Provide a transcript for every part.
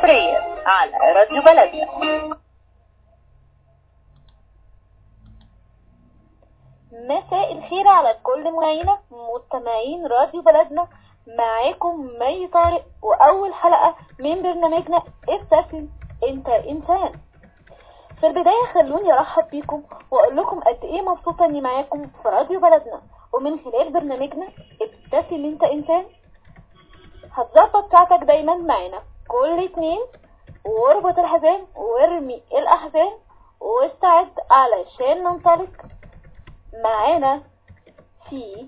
الفطرية على راديو بلدنا مساء الخير على كل معينة مستمعين راديو بلدنا معاكم مي طارق وأول حلقة من برنامجنا ابتسم انت انسان في البداية خلوني ارحب بيكم واقول لكم قد ايه مبسوطة اني معاكم في راديو بلدنا ومن خلال برنامجنا ابتسم انت انسان هتظبط ساعتك دايما معانا كل اتنين واربط الحزام وارمي الاحزان واستعد علشان ننطلق معانا في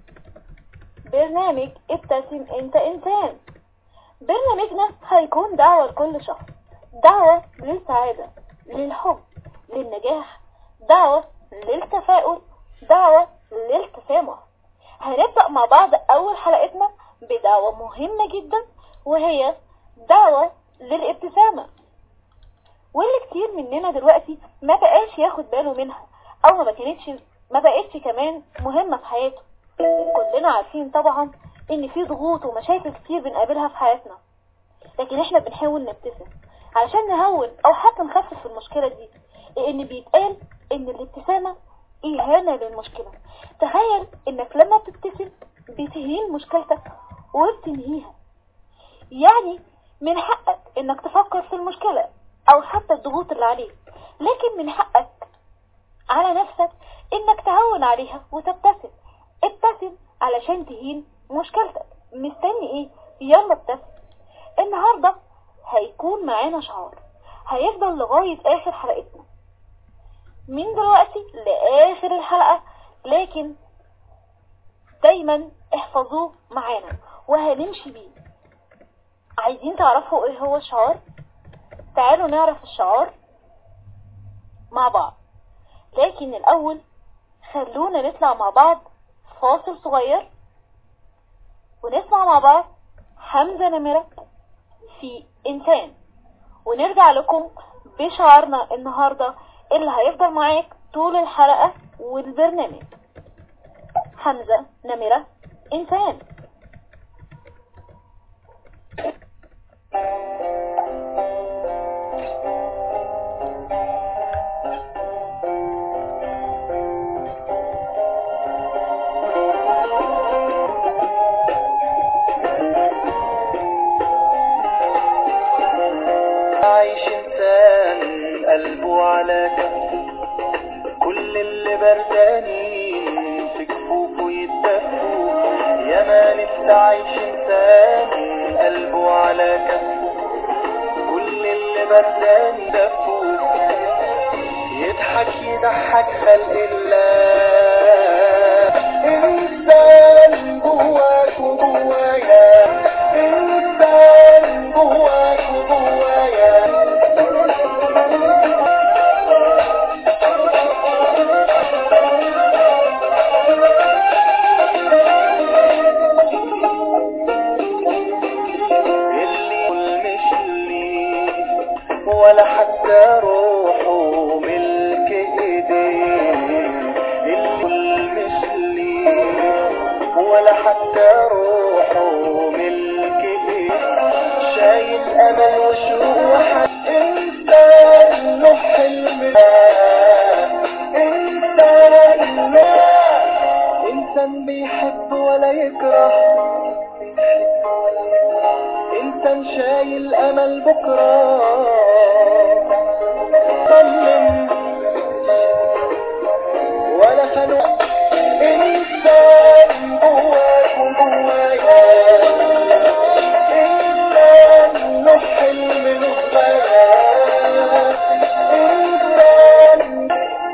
برنامج ابتسم انت انسان برنامجنا هيكون دعوة لكل شخص دعوة للسعادة للحب للنجاح دعوة للتفاؤل دعوة للتسامح هنبدأ مع بعض أول حلقتنا بدعوة مهمة جدا وهي دعوة للابتسامة واللي كتير مننا دلوقتي ما بقاش ياخد باله منها أو ما كانتش ما بقتش كمان مهمة في حياته كلنا عارفين طبعا ان في ضغوط ومشاكل كتير بنقابلها في حياتنا لكن احنا بنحاول نبتسم علشان نهون او حتى نخفف المشكلة دي لان بيتقال ان الابتسامة اهانة للمشكلة تخيل انك لما بتبتسم بتهين مشكلتك وبتنهيها يعني من حقك انك تفكر في المشكلة او حتى الضغوط اللي عليك لكن من حقك على نفسك انك تهون عليها وتبتسم ابتسم علشان تهين مشكلتك مستني ايه يلا ابتسم النهاردة هيكون معانا شعار هيفضل لغاية اخر حلقتنا من دلوقتي لاخر الحلقة لكن دايما احفظوه معانا وهنمشي بيه عايزين تعرفوا ايه هو الشعار تعالوا نعرف الشعار مع بعض لكن الاول خلونا نطلع مع بعض فاصل صغير ونسمع مع بعض حمزة نمرة في إنسان ونرجع لكم بشعارنا النهاردة اللي هيفضل معاك طول الحلقة والبرنامج حمزة نمرة إنسان عايش انسان قلبه على كف كل اللي بردانين في كفوفه يتدفوا يا ما نفسي عايش انسان قلبه على كف كل اللي برداني يدفوا يضحك يضحك خلق الله انسان جواك وجوايا انسان جواك وجوايا اللي يقول مش لي ولا حتى روحه ملك ايديه اللي يقول مش لي ولا حتى روحه ملك ايديه شايل امل وشروح انسان له حلم انسان له انسان بيحب ولا يكره انسان شايل امل بكره طمن ولا خلق انسان جواك وجوايا انسان له حلم له غاية انسان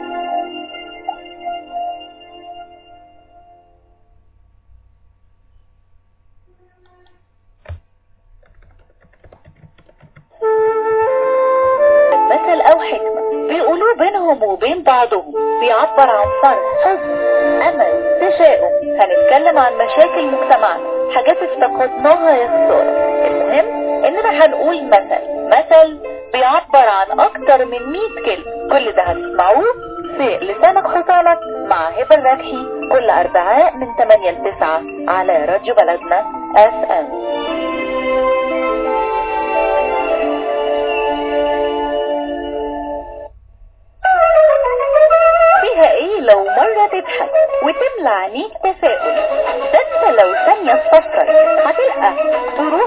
مثل او حكمة بيقولوا بينهم وبين بعضهم بيعبر عن فرح حزن امل تشاؤم هنتكلم عن مشاكل مجتمعنا حاجات افتقدناها يا خسارة المهم اننا هنقول مثل مثل بيعبر عن اكتر من 100 كلمة كل ده هتسمعوه في لسانك حصانك مع هبة الربحي كل اربعاء من 8 ل 9 على راديو بلدنا اف ام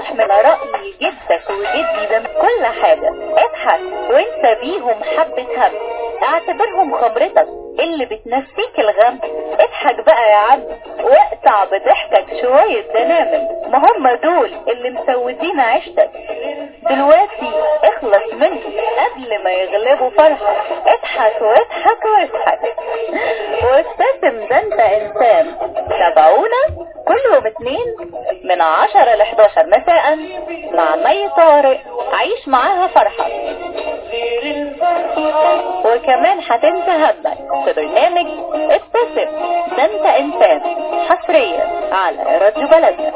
واضح من رأي جدك وجدي ده كل حاجة اضحك وانسى بيهم حبة هم اعتبرهم خبرتك اللي بتنسيك الغم اضحك بقى يا عم واقطع بضحكك شوية دنامل ما هم دول اللي مسودين عيشتك دلوقتي اخلص منه قبل ما يغلبوا فرحة اضحك واضحك واضحك وابتسم ده انت انسان تابعونا كل يوم اتنين من عشرة ل 11 مساء مع مي طارق عيش معاها فرحة وكمان هتنسى همك في برنامج ابتسم ده انت انسان حصريا على راديو بلدنا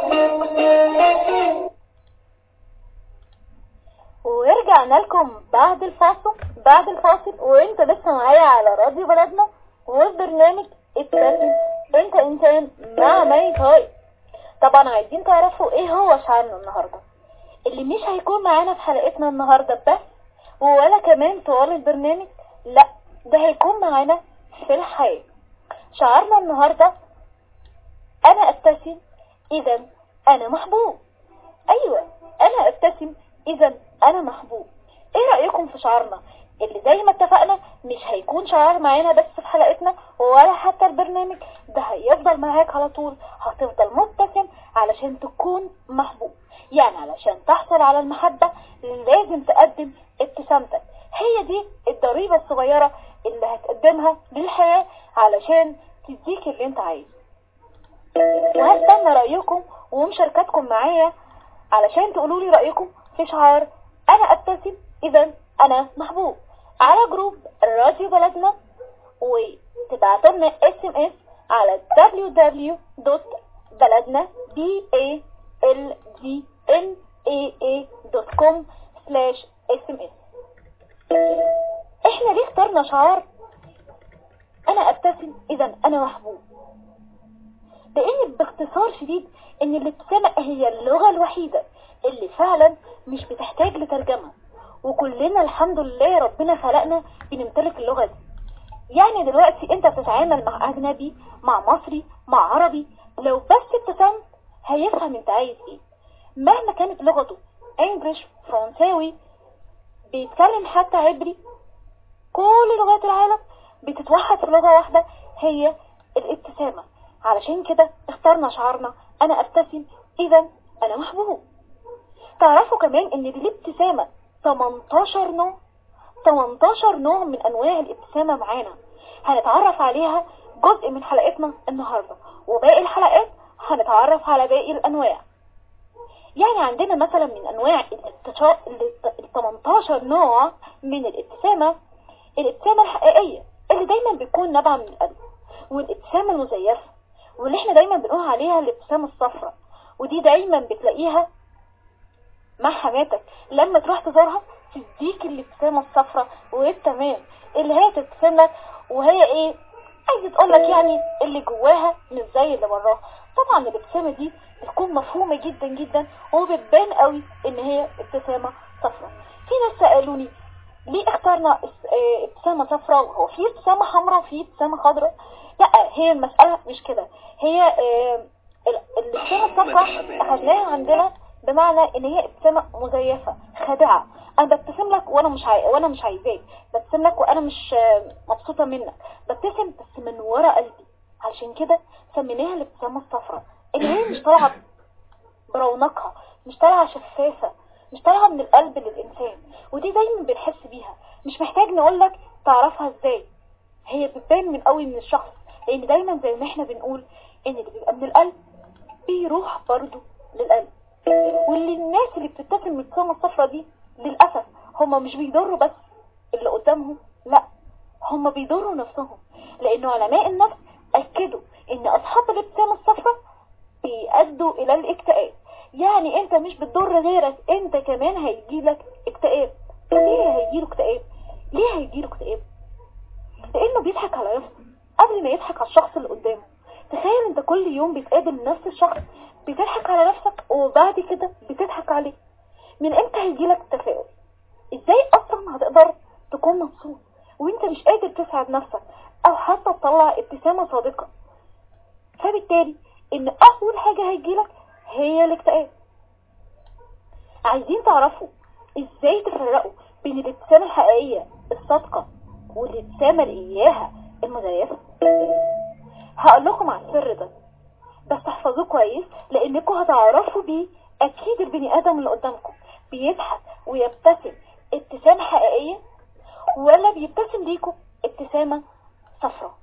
ورجعنا لكم بعد الفاصل بعد الفاصل وانت لسه معايا على راديو بلدنا والبرنامج ابتسم انت انسان مع مي طارق طبعا عايزين تعرفوا ايه هو شعارنا النهارده اللي مش هيكون معانا في حلقتنا النهارده بس ولا كمان طوال البرنامج لا ده هيكون معانا في الحياة شعارنا النهارده انا ابتسم اذا انا محبوب ايوه انا ابتسم اذا انا محبوب ايه رأيكم في شعارنا اللي زي ما اتفقنا مش هيكون شعار معانا بس في حلقتنا ولا حتى البرنامج ده هيفضل معاك على طول هتفضل مبتسم علشان تكون محبوب يعني علشان تحصل على المحبة لازم تقدم ابتسامتك هي دي الضريبة الصغيرة اللي هتقدمها للحياة علشان تديك اللي انت عايزه وهستنى رأيكم ومشاركاتكم معايا علشان تقولوا لي رأيكم في شعار انا ابتسم اذا انا محبوب على جروب راديو بلدنا وتبعتوا لنا اس ام اس على www.بلدنا b a l d n a a.com slash sms احنا ليه اخترنا شعار انا ابتسم اذا انا محبوب لان باختصار شديد ان الابتسامة هي اللغة الوحيدة اللي فعلا مش بتحتاج لترجمة وكلنا الحمد لله ربنا خلقنا بنمتلك اللغة دي يعني دلوقتي انت بتتعامل مع اجنبي مع مصري مع عربي لو بس ابتسمت هيفهم انت عايز ايه مهما كانت لغته انجلش فرنساوي بيتكلم حتى عبري كل لغات العالم بتتوحد في لغة واحدة هي الابتسامة علشان كده اخترنا شعارنا انا ابتسم اذا انا محبوب تعرفوا كمان ان دي الابتسامة 18 نوع 18 نوع من انواع الابتسامة معانا هنتعرف عليها جزء من حلقتنا النهاردة وباقي الحلقات هنتعرف على باقي الانواع يعني عندنا مثلا من انواع ال 18 نوع من الابتسامة الابتسامة الحقيقية اللي دايما بتكون نابعة من القلب والابتسامة المزيفة واللي احنا دايما بنقول عليها الابتسامة الصفراء ودي دايما بتلاقيها مع حماتك لما تروح تزورها تديك الابتسامة الصفراء وهي تمام اللي هي تبتسم لك وهي ايه عايزة تقول لك يعني اللي جواها مش زي اللي براها طبعا الابتسامة دي بتكون مفهومة جدا جدا وبتبان قوي ان هي ابتسامة صفراء في ناس سألوني ليه اخترنا ابتسامة صفراء وهو في ابتسامة حمراء وفي ابتسامة خضراء لا هي المسألة مش كده هي اه الابتسامة الصفراء اخذناها عندنا بمعنى ان هي ابتسامة مزيفة خادعة انا ببتسم لك وانا مش عاي... وانا مش عايزاك ببتسم لك وانا مش مبسوطة منك ببتسم بس من ورا قلبي علشان كده سميناها الابتسامة الصفراء اللي هي مش طالعة برونقها مش طالعة شفافة مش طالعة من القلب للإنسان ودي دايما بنحس بيها مش محتاج نقولك تعرفها ازاي هي بتبان من قوي من الشخص لان دايما زي ما احنا بنقول ان اللي بيبقى من القلب بيروح برضه للقلب واللي الناس اللي بتبتسم الابتسامة الصفراء دي للأسف هما مش بيضروا بس اللي قدامهم لا هما بيضروا نفسهم لانه علماء النفس اكدوا ان اصحاب الابتسامة الصفراء بيأدوا الى الاكتئاب يعني انت مش بتضر غيرك انت كمان هيجيلك اكتئاب ليه هيجيله اكتئاب ليه هيجيله اكتئاب لانه بيضحك على نفسه قبل ما يضحك على الشخص اللي قدامه تخيل انت كل يوم بتقابل نفس الشخص بتضحك على نفسك وبعد كده بتضحك عليه من امتى هيجيلك التفاؤل ازاي اصلا هتقدر تكون مبسوط وانت مش قادر تسعد نفسك او حتى تطلع ابتسامة صادقة فبالتالي ان اول حاجة هيجيلك هي الاكتئاب عايزين تعرفوا ازاي تفرقوا بين الابتسامة الحقيقية الصادقة والابتسامة الاياها المزيفة هقول لكم على السر ده بس احفظوه كويس لانكم هتعرفوا بيه اكيد البني ادم اللي قدامكم بيضحك ويبتسم ابتسامة حقيقية ولا بيبتسم ليكم ابتسامة صفراء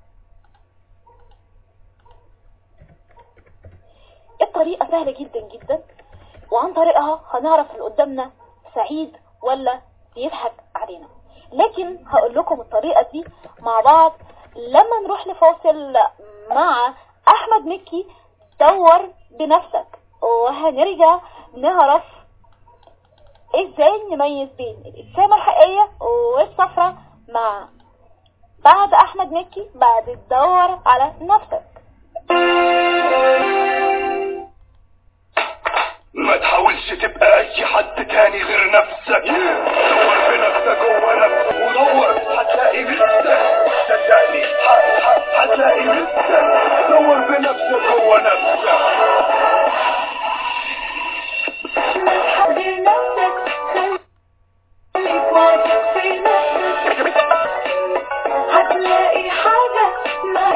الطريقة سهلة جدا جدا وعن طريقها هنعرف اللي قدامنا سعيد ولا بيضحك علينا لكن هقول لكم الطريقة دي مع بعض لما نروح لفاصل مع احمد مكي دور بنفسك وهنرجع نعرف ازاي نميز بين الابتسامة الحقيقية والصفرة مع بعد احمد مكي بعد الدور على نفسك ما تحاولش تبقى اي حد تاني غير نفسك دور بنفسك جوه نفسك ودور هتلاقي نفسك صدقني ه- ه- هتلاقي نفسك دور بنفسك جوه نفسك حضر نفسك خليك واثق في نفسك هتلاقي حاجة ما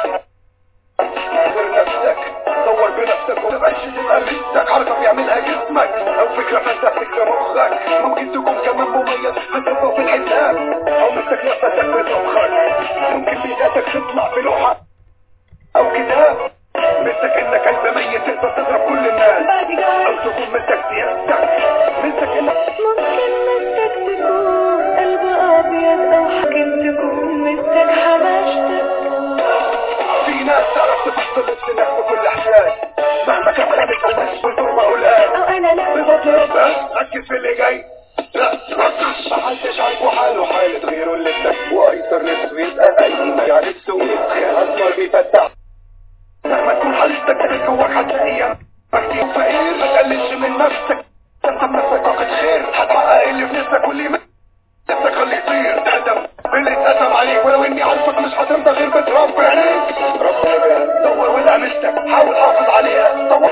غير نفسك دور بنفسك وما تبقاش تبقى مثلك حركة بيعملها جسمك او فكرة فانتستيك في مخك ممكن تكون كمان مميز في الطب في الحساب او مسك نفسك في مخك ممكن بذاتك تطلع في لوحة او كتاب مثلك انك قلب ميت تقدر تضرب كل الناس او تكون مثلك سياستك مثلك انك ممكن مسك تكون قلب أبيض أو ممكن تكون مسك حماشتك في ناس تعرف تفصل السلاح في كل احساس مهما كان خانك الناس بالتربة والآن أو أنا لا بفضل ربك ركز في اللي جاي لا ركز محدش عاجبه حاله حالة غيره اللي اداك وايسر نفسه يبقى قايم يعني نفسه يبقى اسمر بيفتح مهما تكون حالتك كده جواك هتلاقيها مكتوب فقير ما تقللش من نفسك تبقى بنفسك طاقة خير هتحقق اللي في نفسك واللي من نفسك خليه يطير تهدم اللي اتقسم عليك ولو اني عارفك مش هترضى غير بتربي عينيك ربنا بيها دور ولا مستك حاول حافظ عليها دور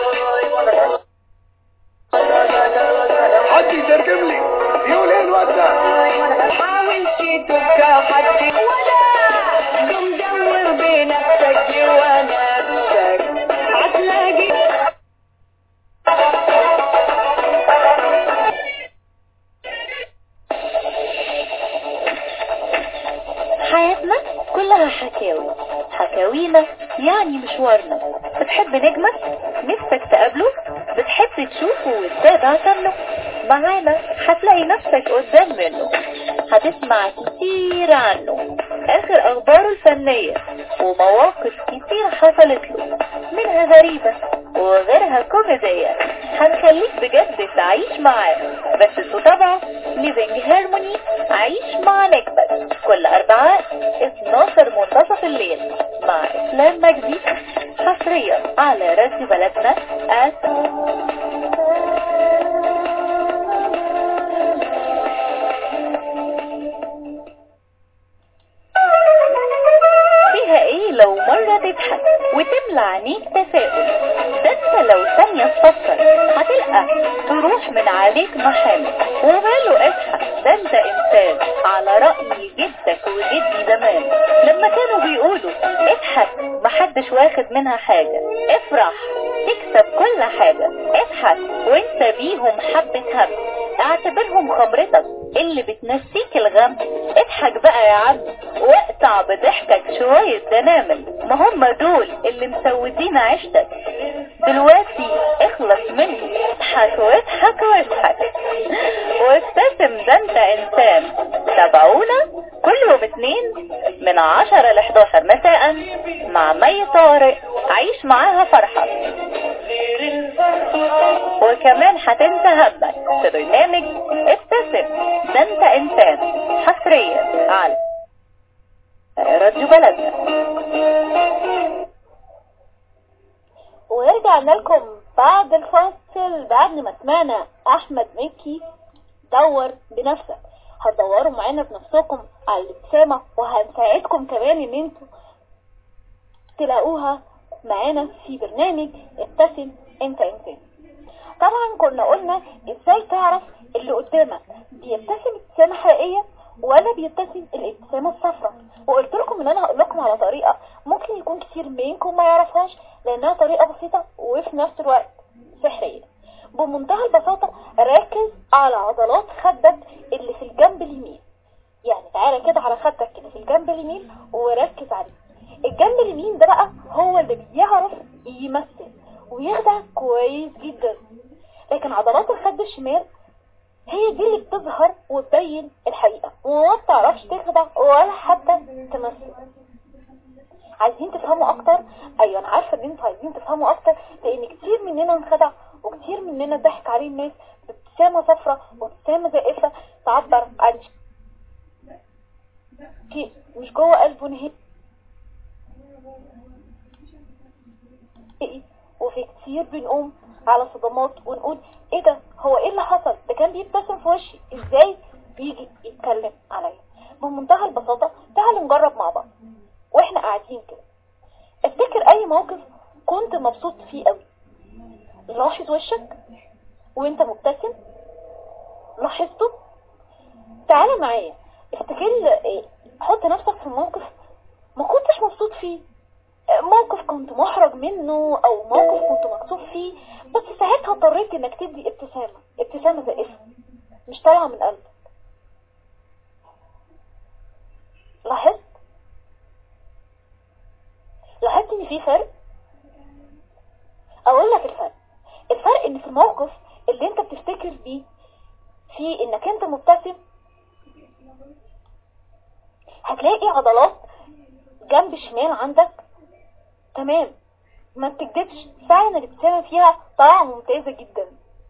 حد يترجم لي يقول ايه الواد ده حاولش تبقى حد ولا قم دور بنفسك جوا نفسك هتلاقي حياتنا كلها حكاوي حكاوينا يعني مشوارنا بتحب نجمك نفسك تقابله بتحب تشوفه وتتابع عنه معانا هتلاقي نفسك قدام منه هتسمع كتير عنه اخر اخباره الفنية ومواقف كتير حصلت له منها غريبة وغيرها كوميدية هنخليك بجد تعيش معاه بس تتابعه ليفينج هارموني عيش مع نجمك كل اربعاء 12 منتصف الليل مع اسلام مجدي حصريا على راديو بلدنا at فيها ايه لو مرة تضحك وتملى عينيك تفاؤل ده انت لو ثانية تفكر هتلقى تروح من عليك محامل وماله اضحك ده انت انسان على رأي جدك وجدي زمان لما كانوا بيقولوا اضحك محدش واخد منها حاجة افرح تكسب كل حاجة اضحك وانت بيهم حبة هم اعتبرهم خمرتك اللي بتنسيك الغم اضحك بقى يا عبد واقطع بضحكك شوية دنامل ما هم دول اللي مسودين عيشتك دلوقتي اخلص منهم اضحك واضحك واضحك وابتسم ده انت انسان تابعونا كل يوم اتنين من عشرة ل 11 مساء مع مي طارق عيش معاها فرحة وكمان هتنسى همك في برنامج ابتسم ده انت انسان حصريا على راديو بلدنا ورجعنا لكم بعد الفاصل بعد ما سمعنا احمد مكي دور بنفسك هتدوروا معانا بنفسكم على الابتسامة وهنساعدكم كمان ان انتوا تلاقوها معانا في برنامج ابتسم انت انسان طبعا كنا قلنا ازاي تعرف اللي قدامك بيبتسم ابتسامة حقيقية ولا بيبتسم الابتسامة الصفراء وقلت لكم ان انا هقول لكم على طريقة ممكن يكون كتير منكم ما يعرفهاش لانها طريقة بسيطة وفي نفس الوقت سحرية بمنتهى البساطة ركز على عضلات خدك اللي في الجنب اليمين يعني تعالى كده على خدك كده في الجنب اليمين وركز عليه الجنب اليمين ده بقى هو اللي بيعرف يمثل ويخدع كويس جدا لكن عضلات الخد الشمال هي دي اللي بتظهر وتبين الحقيقة وما بتعرفش تخدع ولا حتى تمثل عايزين تفهموا اكتر ايوه انا عارفه ان انتوا عايزين تفهموا اكتر لان كتير مننا انخدع وكتير مننا ضحك عليه الناس بابتسامه صفرة وابتسامه زائفه تعبر عن شيء مش جوه قلبه نهائي وفي كتير بنقوم على صدمات ونقول ايه ده هو ايه اللي حصل ده كان بيبتسم في وشي ازاي بيجي يتكلم عليا بمنتهى البساطة تعالوا نجرب مع بعض واحنا قاعدين كده افتكر اي موقف كنت مبسوط فيه قوي لاحظ وشك وانت مبتسم لاحظته تعالى معايا افتكر ايه حط نفسك في موقف ما كنتش مبسوط فيه موقف كنت محرج منه او موقف كنت مكسوف فيه بس ساعتها اضطريت انك تدي ابتسامة ابتسامة زائفة مش طالعة من قلبك لاحظت لاحظت ان في فرق اقول لك الفرق الفرق ان في الموقف اللي انت بتفتكر بيه في انك انت مبتسم هتلاقي عضلات جنب الشمال عندك تمام ما بتكدبش فعلا الابتسامة فيها طالعة ممتازة جدا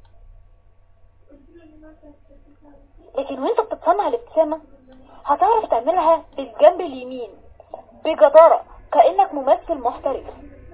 لكن وانت بتتصنع الابتسامة هتعرف تعملها بالجنب اليمين بجدارة كأنك ممثل محترف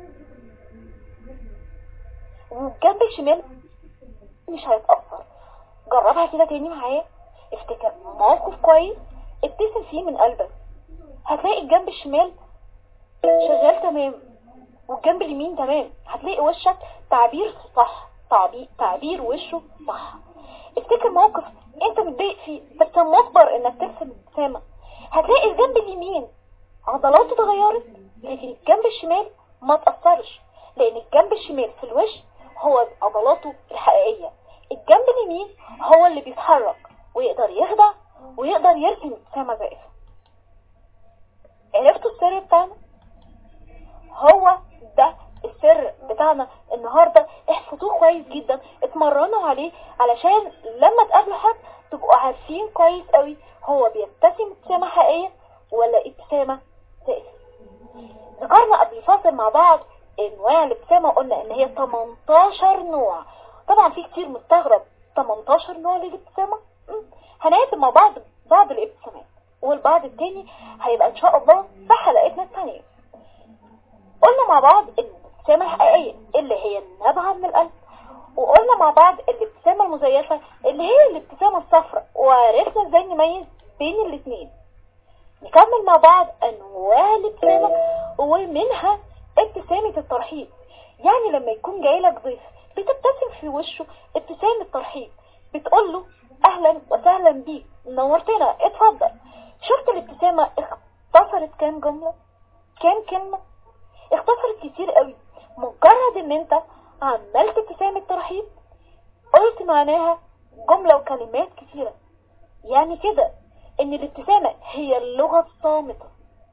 والجنب الشمال مش هيتأثر جربها كده تاني معايا افتكر موقف كويس ابتسم فيه من قلبك هتلاقي الجنب الشمال شغال تمام والجنب اليمين تمام هتلاقي وشك تعبير صح تعبير, تعبير وشه صح افتكر موقف انت متضايق فيه بس مجبر انك ترسم ابتسامة هتلاقي الجنب اليمين عضلاته اتغيرت لكن الجنب الشمال ما تأثرش لان الجنب الشمال في الوش هو عضلاته الحقيقية الجنب اليمين هو اللي بيتحرك ويقدر يخدع ويقدر يرسم ابتسامة زائفة عرفتوا السر بتاعنا هو ده السر بتاعنا النهاردة احفظوه كويس جدا اتمرنوا عليه علشان لما تقابلوا حد تبقوا عارفين كويس قوي هو بيبتسم ابتسامة حقيقية ولا ابتسامة زائفة ذكرنا قبل الفاصل مع بعض انواع الابتسامة قلنا ان هي 18 نوع طبعا في كتير مستغرب 18 نوع للابتسامة هنقسم مع بعض بعض الابتسامات والبعض التاني هيبقى ان شاء الله في حلقتنا الثانية قلنا مع بعض الابتسامة الحقيقية اللي هي النابعة من القلب وقلنا مع بعض الابتسامة المزيفة اللي هي الابتسامة الصفراء وعرفنا ازاي نميز بين الاثنين نكمل مع بعض انواع الابتسامة ومنها ابتسامة الترحيب يعني لما يكون جاي لك ضيف بتبتسم في وشه ابتسامة ترحيب بتقول له اهلا وسهلا بيك نورتنا اتفضل شفت الابتسامة اختصرت كام جملة كام كلمة اختصرت كتير قوي مجرد ان انت عملت ابتسامة ترحيب قلت معناها جملة وكلمات كتيرة يعني كده ان الابتسامة هي اللغة الصامتة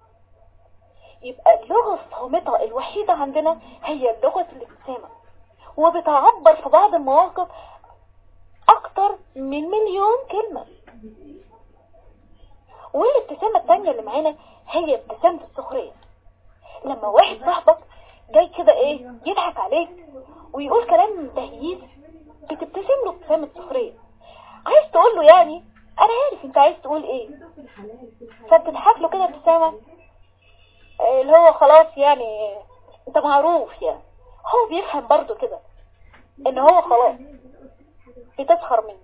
يبقى اللغة الصامتة الوحيدة عندنا هي لغة الابتسامة وبتعبر في بعض المواقف اكتر من مليون كلمة والابتسامة التانية اللي معانا هي ابتسامة السخرية لما واحد صاحبك جاي كده ايه يضحك عليك ويقول كلام تهييس بتبتسم له ابتسامة سخرية عايز تقول له يعني انا عارف انت عايز تقول ايه فبتضحك له كده ابتسامة اللي هو خلاص يعني انت معروف يعني هو بيفهم برضه كده ان هو خلاص بتسخر منه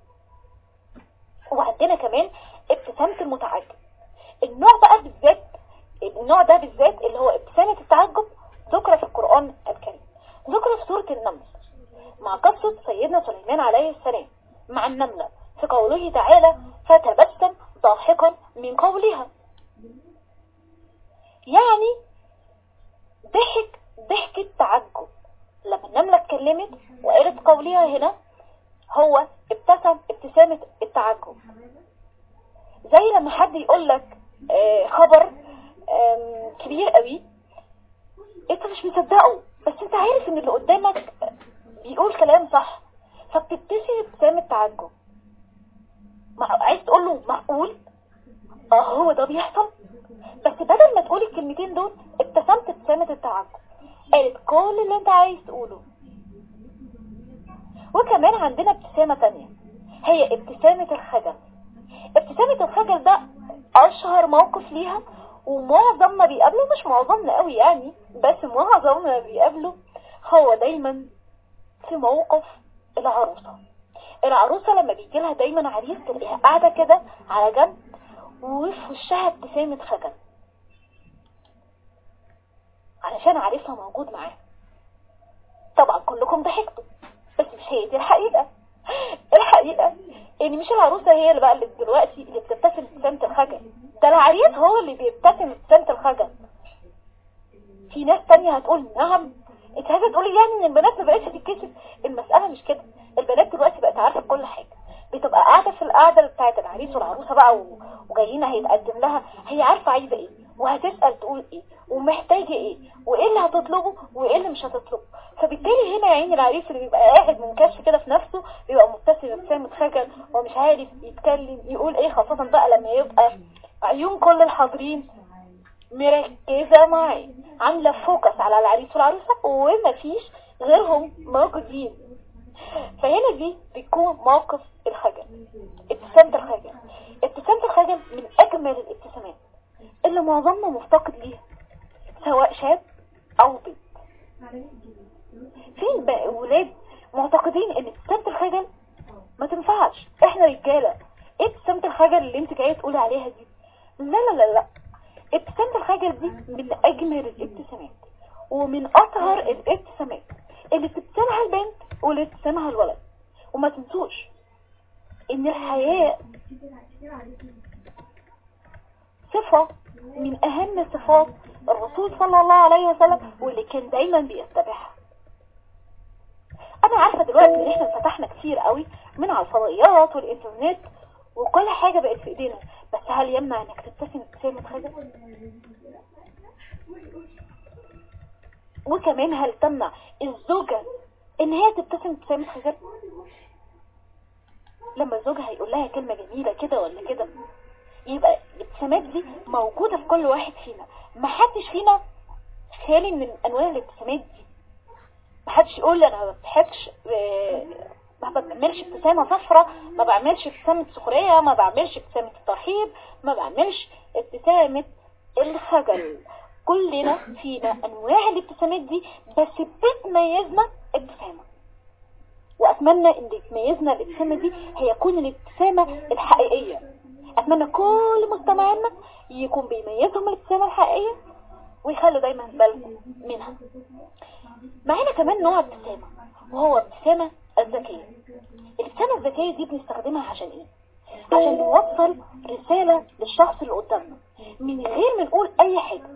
وعندنا كمان ابتسامة المتعجب النوع بقى بالذات النوع ده بالذات اللي هو ابتسامة التعجب ذكر في القرآن الكريم ذكر في سورة النمل مع قصة سيدنا سليمان عليه السلام مع النملة في قوله تعالى فتبسم ضاحكا من قولها يعني ضحك ضحكة تعجب لما النملة اتكلمت وقالت قولها هنا هو ابتسم ابتسامة التعجب زي لما حد يقول لك آه، خبر آم، كبير قوي انت مش مصدقه بس انت عارف ان اللي قدامك بيقول كلام صح فبتبتسم ابتسامة تعجب مع... عايز تقول له معقول اه هو ده بيحصل بس بدل ما تقول الكلمتين دول ابتسمت ابتسامة التعجب قالت كل اللي انت عايز تقوله وكمان عندنا ابتسامة تانية هي ابتسامة الخجل ابتسامة الخجل ده اشهر موقف ليها ومعظمنا بيقابله مش معظمنا قوي يعني بس معظمنا بيقابله هو دايما في موقف العروسة العروسة لما بيجي لها دايما عريس تلاقيها قاعدة كده على جنب وفي وشها ابتسامة خجل علشان عريسها موجود معاها طبعا كلكم ضحكتوا بس مش هي دي الحقيقة الحقيقة ان مش العروسة هي اللي بقى اللي دلوقتي اللي بتبتسم ابتسامة الخجل ده العريس هو اللي بيبتسم ابتسامة الخجل في ناس تانية هتقول نعم انت عايزة تقولي يعني ان البنات ما بقتش تتكسف المسألة مش كده البنات دلوقتي بقت عارفة كل حاجة بتبقى قاعدة في القعدة بتاعت العريس والعروسة بقى و- وجايين هيتقدم لها هي عارفة عايزة ايه وهتسأل تقول ايه ومحتاجة ايه وايه اللي هتطلبه وايه اللي مش هتطلبه فبالتالي هنا يا عيني العريس اللي بيبقى قاعد منكش كده في نفسه بيبقى مبتسم ابتسامة خجل ومش عارف يتكلم يقول ايه خاصة بقى لما يبقى عيون كل الحاضرين مركزة معاه عاملة فوكس على العريس والعروسة ومفيش غيرهم موجودين فهنا دي بيكون موقف الخجل ابتسامة الخجل ابتسامة الخجل من أجمل الابتسامات اللي معظمنا مفتقد ليها سواء شاب أو بنت في بقى ولاد معتقدين ان ابتسامة الخجل ما تنفعش احنا رجالة ايه ابتسامة الخجل اللي انت جاية تقولي عليها دي لا لا لا لا ابتسامة الخجل دي من اجمل الابتسامات ومن اطهر الابتسامات اللي تبتسمها البنت واللي تبتسمها الولد وما تنسوش ان الحياء صفة من اهم صفات الرسول صلى الله عليه وسلم واللي كان دايما بيتبعها انا عارفة دلوقتي ان احنا فتحنا كتير قوي من على الفضائيات والانترنت وكل حاجة بقت في ايدينا بس هل يمنع انك تبتسم ابتسامة خجل وكمان هل تمنع الزوجة ان هي تبتسم ابتسامة خجل لما زوجها يقول لها كلمة جميلة كده ولا كده يبقى الابتسامات دي موجودة في كل واحد فينا ما حدش فينا خالي من انواع الابتسامات دي ما حدش يقول لي انا ما بضحكش آه، ما بعملش ابتسامة صفرة ما بعملش ابتسامة سخرية ما بعملش ابتسامة الترحيب ما بعملش ابتسامة الخجل كلنا فينا انواع الابتسامات دي بس بتميزنا ابتسامة واتمنى ان اللي تميزنا الابتسامة دي هي تكون الابتسامة الحقيقية اتمنى كل مستمعينا يكون بيميزهم الابتسامة الحقيقية ويخلوا دايما بالهم منها معانا كمان نوع ابتسامة وهو ابتسامة الذكية الابتسامة الذكية دي بنستخدمها عشان ايه عشان نوصل رسالة للشخص اللي قدامنا من غير ما نقول اي حاجة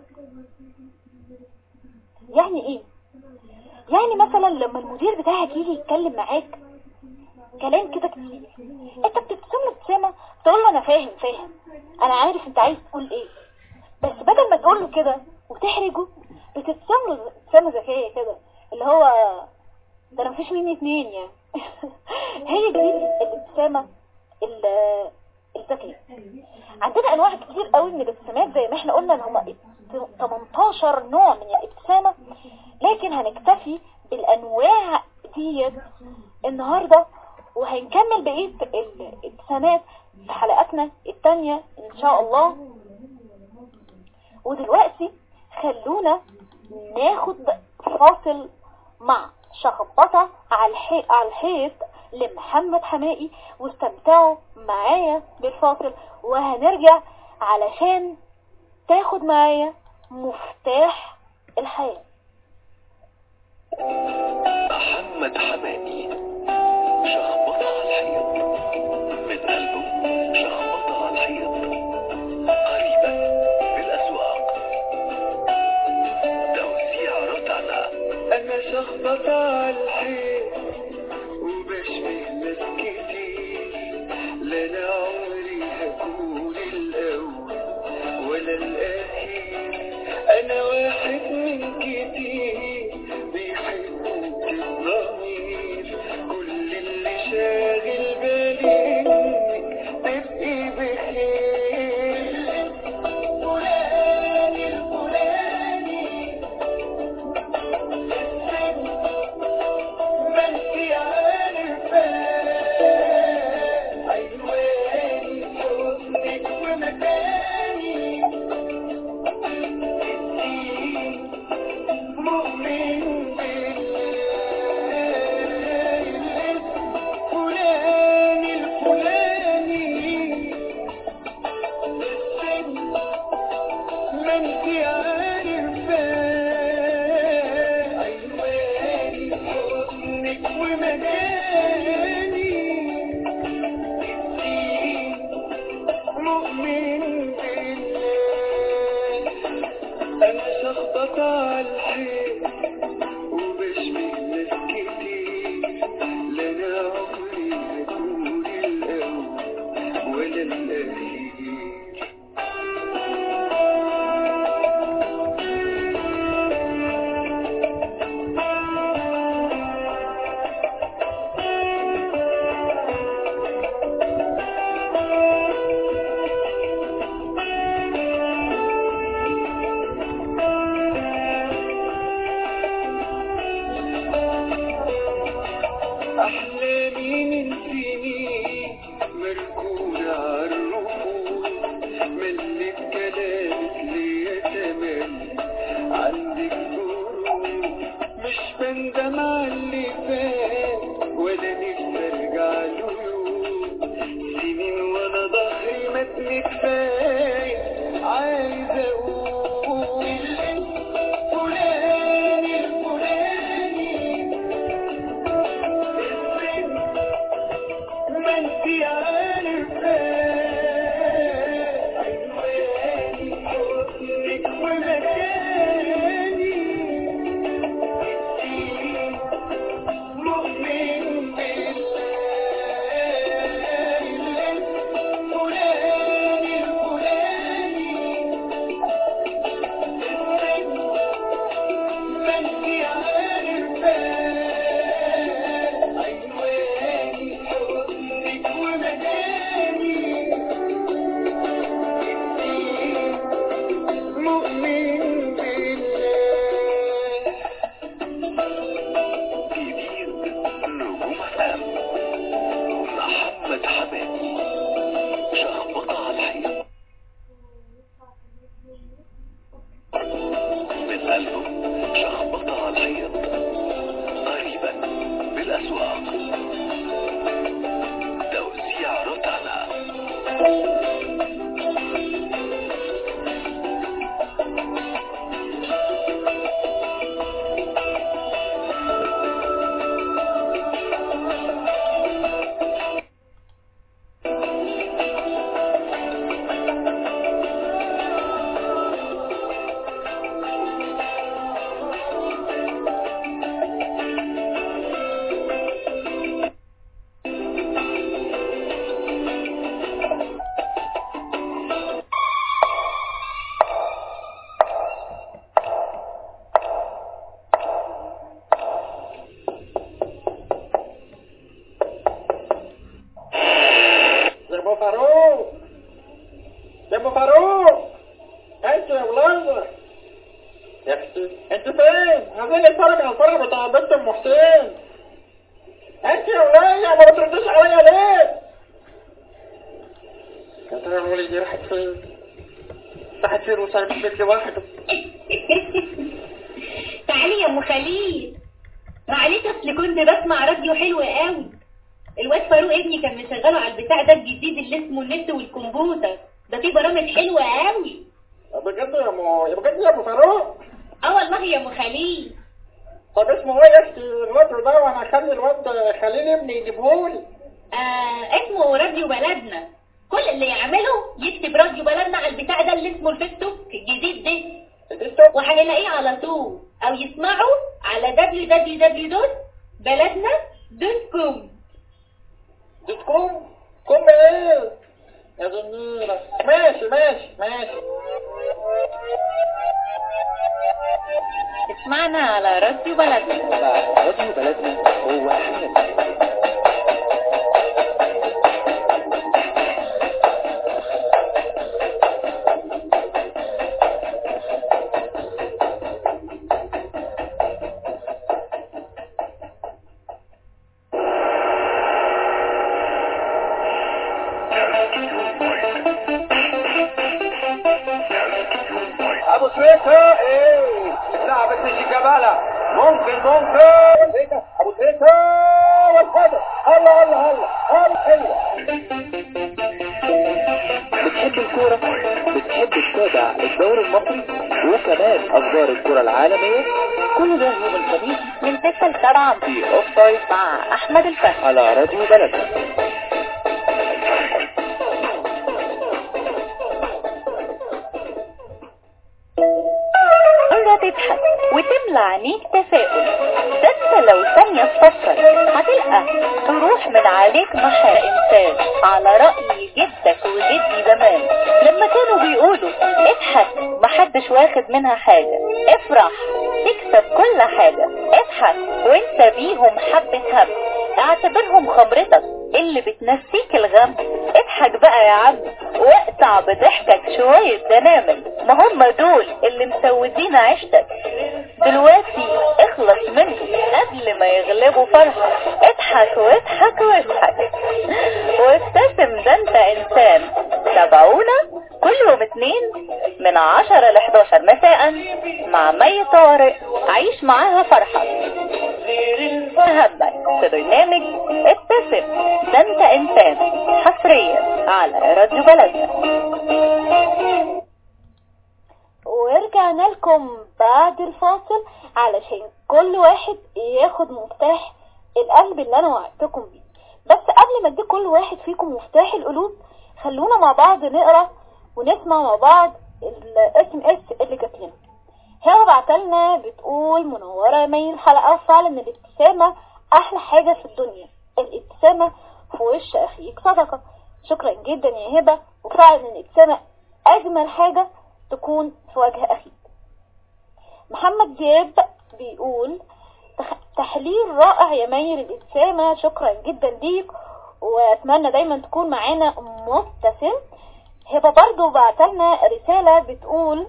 يعني ايه يعني مثلا لما المدير بتاعك يجي يتكلم معاك كلام كده كتير انت بتبتسم له ابتسامة تقول له انا فاهم فاهم انا عارف انت عايز تقول ايه بس بدل ما تقول له كده وتحرجه بتبتسم له ابتسامة ذكية كده اللي هو ده انا مفيش مني اتنين يعني هي دي الابتسامة ال- الذكية عندنا انواع كتير قوي من الابتسامات زي ما احنا قلنا ان هما 18 نوع من الابتسامة لكن هنكتفي بالانواع ديت النهاردة وهنكمل بقية الابتسامات في حلقاتنا التانية ان شاء الله ودلوقتي خلونا ناخد فاصل مع شخبطة على الحي... على الحيط لمحمد حمائي واستمتعوا معايا بالفاصل وهنرجع علشان تاخد معايا مفتاح الحياة محمد حماني شخبطة على الحيط من قلبه شخبطة على الحيط قريبا بالأسواق توزيع رتعنا انا شخبط على الحيط وبشبه ناس كتير لا انا عمري هكون الاول ولا الاخير انا واحد من كتير بيحبوا الضمير كل اللي شاغل بالي انك تبقي بخير فلان الفلاني ما انت عارفة عنواني حضنك ومكاني انتي مؤمن بالله فلان الفلاني السن ما انت عارفة عنواني حضنك ومكاني انتي مؤمن بالله انا شخبط على الحيط وبشبه ناس كتير لا انا عمري هكون الاول ولا الاخير أحلامي من سنين مركونة عالرفوف ملت كلامك ليا تملي عندك ظروف مش بندم على اللي فات ولا نفسي ارجع له يوم سنين وانا ظهري متن كفاية عايز اقول فلان الفلاني ما انت عارفة عنواني حضنك ومكاني انتي مؤمن بالله فلان الفلاني ما انت عارفة عنواني حضنك ومكاني انتي مؤمن بالله جديد نجوم أفلام محمد حماني شخبطة على الحيط من قلبه شخبطة على الحيط قريبا بالأسواق توزيع رتعنا يا ابو فاروق يا ابو فاروق انت يا ولاد يا اختي انت فين عايزين نتفرج على الفرح بتاع بنت ام حسين انت يا ولاد ما بتردش عليا ليه يا ترى الولي دي راحت فين راحت فين وسايب البيت لوحده تعالي يا ام خليل معلش اصل كنت بسمع راديو حلو قوي الواد فاروق ابني كان مشغله على البتاع ده الجديد اللي اسمه النت والكمبيوتر ده فيه برامج حلوه قوي بجد يا مو يا بجد يا ابو فاروق اه والله يا ام خليل طب اسمه ايه يا اختي الواد ده وانا اخلي الواد خليل ابني يجيبهولي آه اسمه راديو بلدنا كل اللي يعمله يكتب راديو بلدنا على البتاع ده اللي اسمه الفيسبوك الجديد ده الديسكتوب وهيلاقيه على طول او يسمعه على www.بلدنا.com ديسكوم كوم ايه يا زميلة ماشي ماشي ماشي اسمعنا على راديو بلدنا راديو بلدنا هو حياتنا ابو سويسة ايه الساعة بس شيكابالا ممكن ممكن ابو سويسة والهدف هلا هلا هلا هلا حلوة بتحب الكورة بتحب تتابع الدوري المصري وكمان اخبار الكرة العالمية كل ده يوم الخميس من 6 ل 7 في اوف سايد مع احمد الفهد على راديو بلدنا مرة تضحك وتملى عينيك تفاؤل ده انت لو ثانية تفكر هتلقى تروح من عليك محا انسان على رأي جدك وجدي زمان لما كانوا بيقولوا اضحك محدش واخد منها حاجة افرح تكسب كل حاجة اضحك وانت بيهم حبة هم اعتبرهم خمرتك اللي بتنسيك الغم اضحك بقى يا عم واقطع بضحكك شوية دنامل ما هم دول اللي مسودين عيشتك دلوقتي اخلص منهم قبل ما يغلبوا فرحة اضحك واضحك واضحك وابتسم ده انت انسان تابعونا كل يوم اتنين من عشرة ل 11 مساء مع مي طارق عيش معاها فرحة همك في برنامج ابتسم ده انت انسان حصريا على راديو بلدنا ورجعنا لكم بعد الفاصل علشان كل واحد ياخد مفتاح القلب اللي انا وعدتكم بيه بس قبل ما ادي كل واحد فيكم مفتاح القلوب خلونا مع بعض نقرا ونسمع مع بعض الاس ام اس اللي جات لنا هي بعتلنا بتقول منورة يا مي الحلقة فعلا الابتسامة أحلى حاجة في الدنيا الابتسامة في وش أخيك صدقة شكرا جدا يا هبة وفعلا الابتسامة أجمل حاجة تكون في وجه أخيك محمد دياب بيقول تخ- تحليل رائع يا مي للابتسامة شكرا جدا ليك وأتمنى دايما تكون معانا مبتسم هبة برضو بعتلنا رسالة بتقول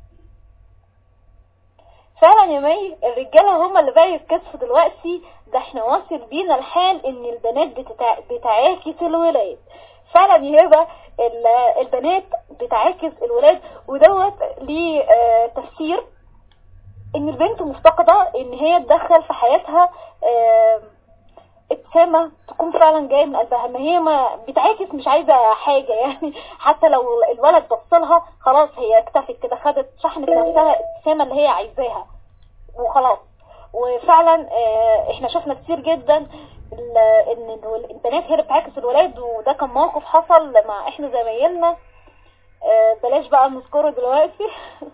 فعلا يا مي الرجالة هما اللي بقى يتكسفوا دلوقتي ده احنا واصل بينا الحال ان البنات بتتع... بتعاكس الولاد فعلا يا هبة ال- البنات بتعاكس الولاد ودوت ليه آه، تفسير ان البنت مفتقدة ان هي تدخل في حياتها آه، ابتسامة تكون فعلا جاية من قلبها ما هي ما بتعاكس مش عايزة حاجة يعني حتى لو الولد بصلها خلاص هي اكتفت كده خدت شحنة نفسها الابتسامة اللي هي عايزاها وخلاص وفعلا آه، احنا شفنا كتير جدا ال- ان ال- البنات هي اللي بتعاكس الولاد وده كان موقف حصل مع احنا زمايلنا آه، بلاش بقى نذكره دلوقتي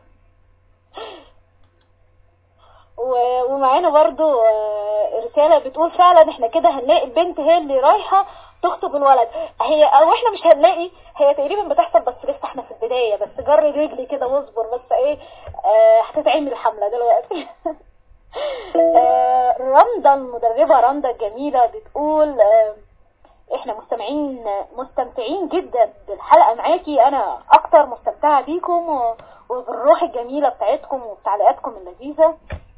و- ومعانا برضو آه، رسالة بتقول فعلا احنا كده هنلاقي البنت هي اللي رايحة تخطب الولد هي او احنا مش هنلاقي هي تقريبا بتحصل بس لسه احنا في البداية بس جري رجلي كده واصبر بس ايه آه، هتتعمل حملة دلوقتي آه، رندا المدربة رندا الجميلة بتقول آه، احنا مستمعين مستمتعين جدا بالحلقة معاكي انا اكتر مستمتعة بيكم و- وبالروح الجميلة بتاعتكم وبتعليقاتكم اللذيذة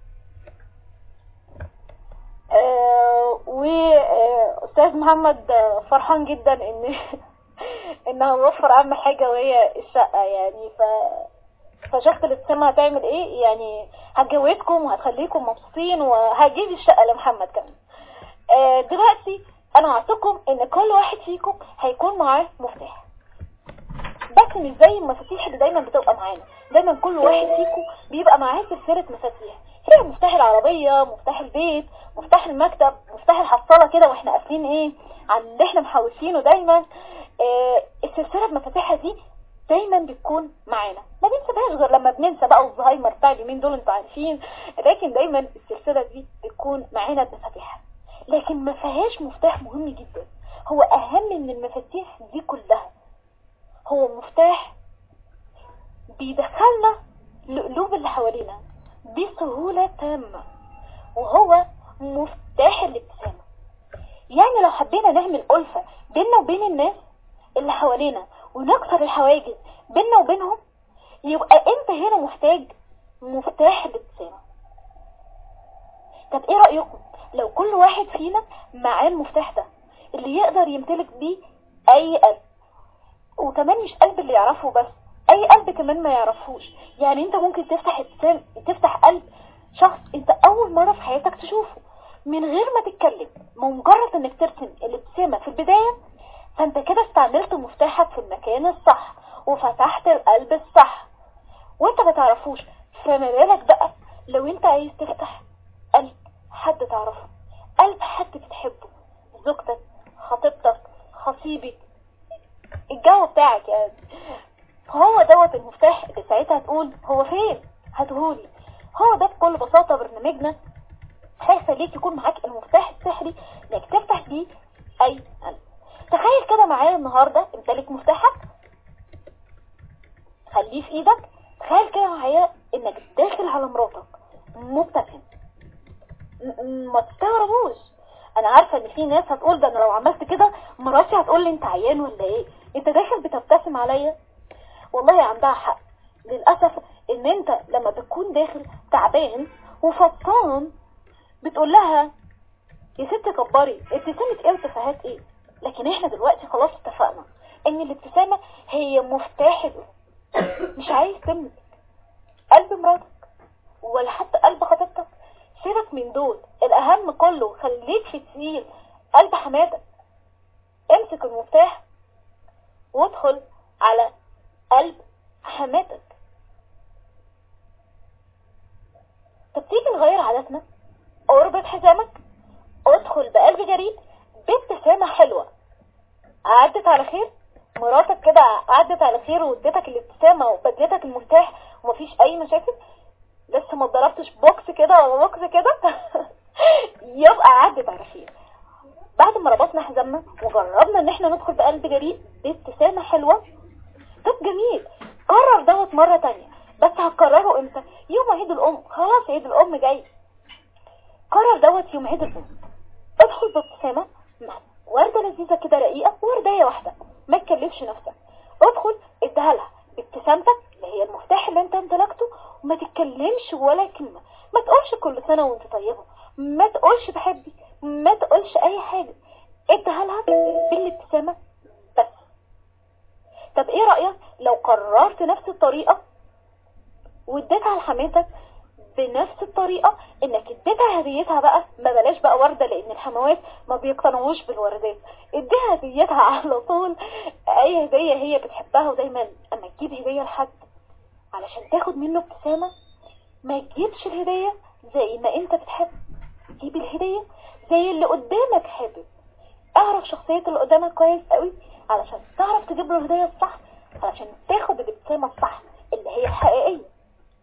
آه، واستاذ محمد آه، فرحان جدا ان انه وفر اهم حاجة وهي الشقة يعني ف فشخت الابتسامة هتعمل ايه يعني هتجوزكم وهتخليكم مبسوطين وهجيب الشقة لمحمد كمان آه، دلوقتي انا وعدتكم ان كل واحد فيكم هيكون معاه مفتاح بس بس مش زي المفاتيح اللي دايما بتبقى معانا دايما كل واحد فيكم بيبقى معاه سلسلة مفاتيح فيها مفتاح العربية مفتاح البيت مفتاح المكتب مفتاح الحصالة كده واحنا قافلين ايه عن اللي احنا محوشينه دايما اه السلسلة بمفاتيحها دي دايما بتكون معانا ما بنسيبهاش غير لما بننسى بقى الزهايمر بتاع اليومين دول انتوا عارفين لكن دايما السلسلة دي بتكون معانا بمفاتيحها لكن ما فيهاش مفتاح مهم جدا هو اهم من المفاتيح دي كلها هو مفتاح بيدخلنا لقلوب اللي حوالينا بسهولة تامة وهو مفتاح الابتسامة يعني لو حبينا نعمل ألفة بيننا وبين الناس اللي حوالينا ونكسر الحواجز بيننا وبينهم يبقى انت هنا محتاج مفتاح الابتسامة طب ايه رأيكم لو كل واحد فينا معاه المفتاح ده اللي يقدر يمتلك بيه اي قلب وكمان مش قلب اللي يعرفه بس اي قلب كمان ما يعرفوش يعني انت ممكن تفتح ابتسام تفتح قلب شخص انت اول مرة في حياتك تشوفه من غير ما تتكلم مجرد انك ترسم الابتسامة في البداية فانت كده استعملت مفتاحك في المكان الصح وفتحت القلب الصح وانت ما تعرفوش فما بالك بقى لو انت عايز تفتح قلب حد تعرفه قلب حد بتحبه زوجتك خطيبتك خطيبك الجو بتاعك يعني هو دوت المفتاح اللي ساعتها هتقول هو فين هتقولي هو ده بكل بساطة برنامجنا هيخليك يكون معاك المفتاح السحري انك تفتح بيه اي قلب تخيل كده معايا النهاردة امتلك مفتاحك خليه في ايدك تخيل كده معايا انك داخل على مراتك مبتسم ما تستغربوش انا عارفة ان في ناس هتقول ده انا لو عملت كده مراتي هتقول لي انت عيان ولا ايه انت داخل بتبتسم عليا والله عندها حق للأسف ان انت لما بتكون داخل تعبان وفطان بتقول لها يا ست كبري ابتسامة ايه وتفاهات ايه لكن احنا دلوقتي خلاص اتفقنا ان الابتسامة هي مفتاح مش عايز تملك قلب مراتك ولا حتى قلب خطيبتك سيبك من دول الاهم كله خليك في تقيل قلب حماتك امسك المفتاح وادخل على قلب حماتك طب تيجي نغير عاداتنا اربط حزامك ادخل بقلب جريء بابتسامة حلوة عدت على خير مراتك كده عدت على خير واديتك الابتسامة وبدلتك المفتاح ومفيش اي مشاكل لسه ما ضربتش بوكس كده ولا بوكس كده يبقى عدت على خير بعد ما ربطنا حزامنا وجربنا ان احنا ندخل بقلب جريء بابتسامة حلوة طب جميل قرر دوت مرة تانية بس هتكرره امتى يوم عيد الام خلاص عيد الام جاي قرر دوت يوم عيد الام ادخل بابتسامة مع وردة لذيذة كده رقيقة وردية واحدة ما تكلفش نفسك ادخل اديها لها بابتسامتك اللي هي المفتاح اللي انت امتلكته وما تتكلمش ولا كلمة ما تقولش كل سنة وانت طيبة ما تقولش بحبك ما تقولش اي حاجة اديها لها بالابتسامة بس طب ايه رأيك لو قررت نفس الطريقة واديتها لحماتك بنفس الطريقة انك اديتها هديتها بقى ما بلاش بقى وردة لان الحموات ما بيقتنعوش بالوردات اديها هديتها على طول اي هدية هي بتحبها ودايما اما تجيب هدية لحد علشان تاخد منه ابتسامة ما تجيبش الهدية زي ما انت بتحب جيب الهدية زي اللي قدامك حابب اعرف شخصية اللي قدامك كويس قوي علشان تعرف تجيب له الهدية الصح علشان تاخد الابتسامة الصح اللي هي الحقيقية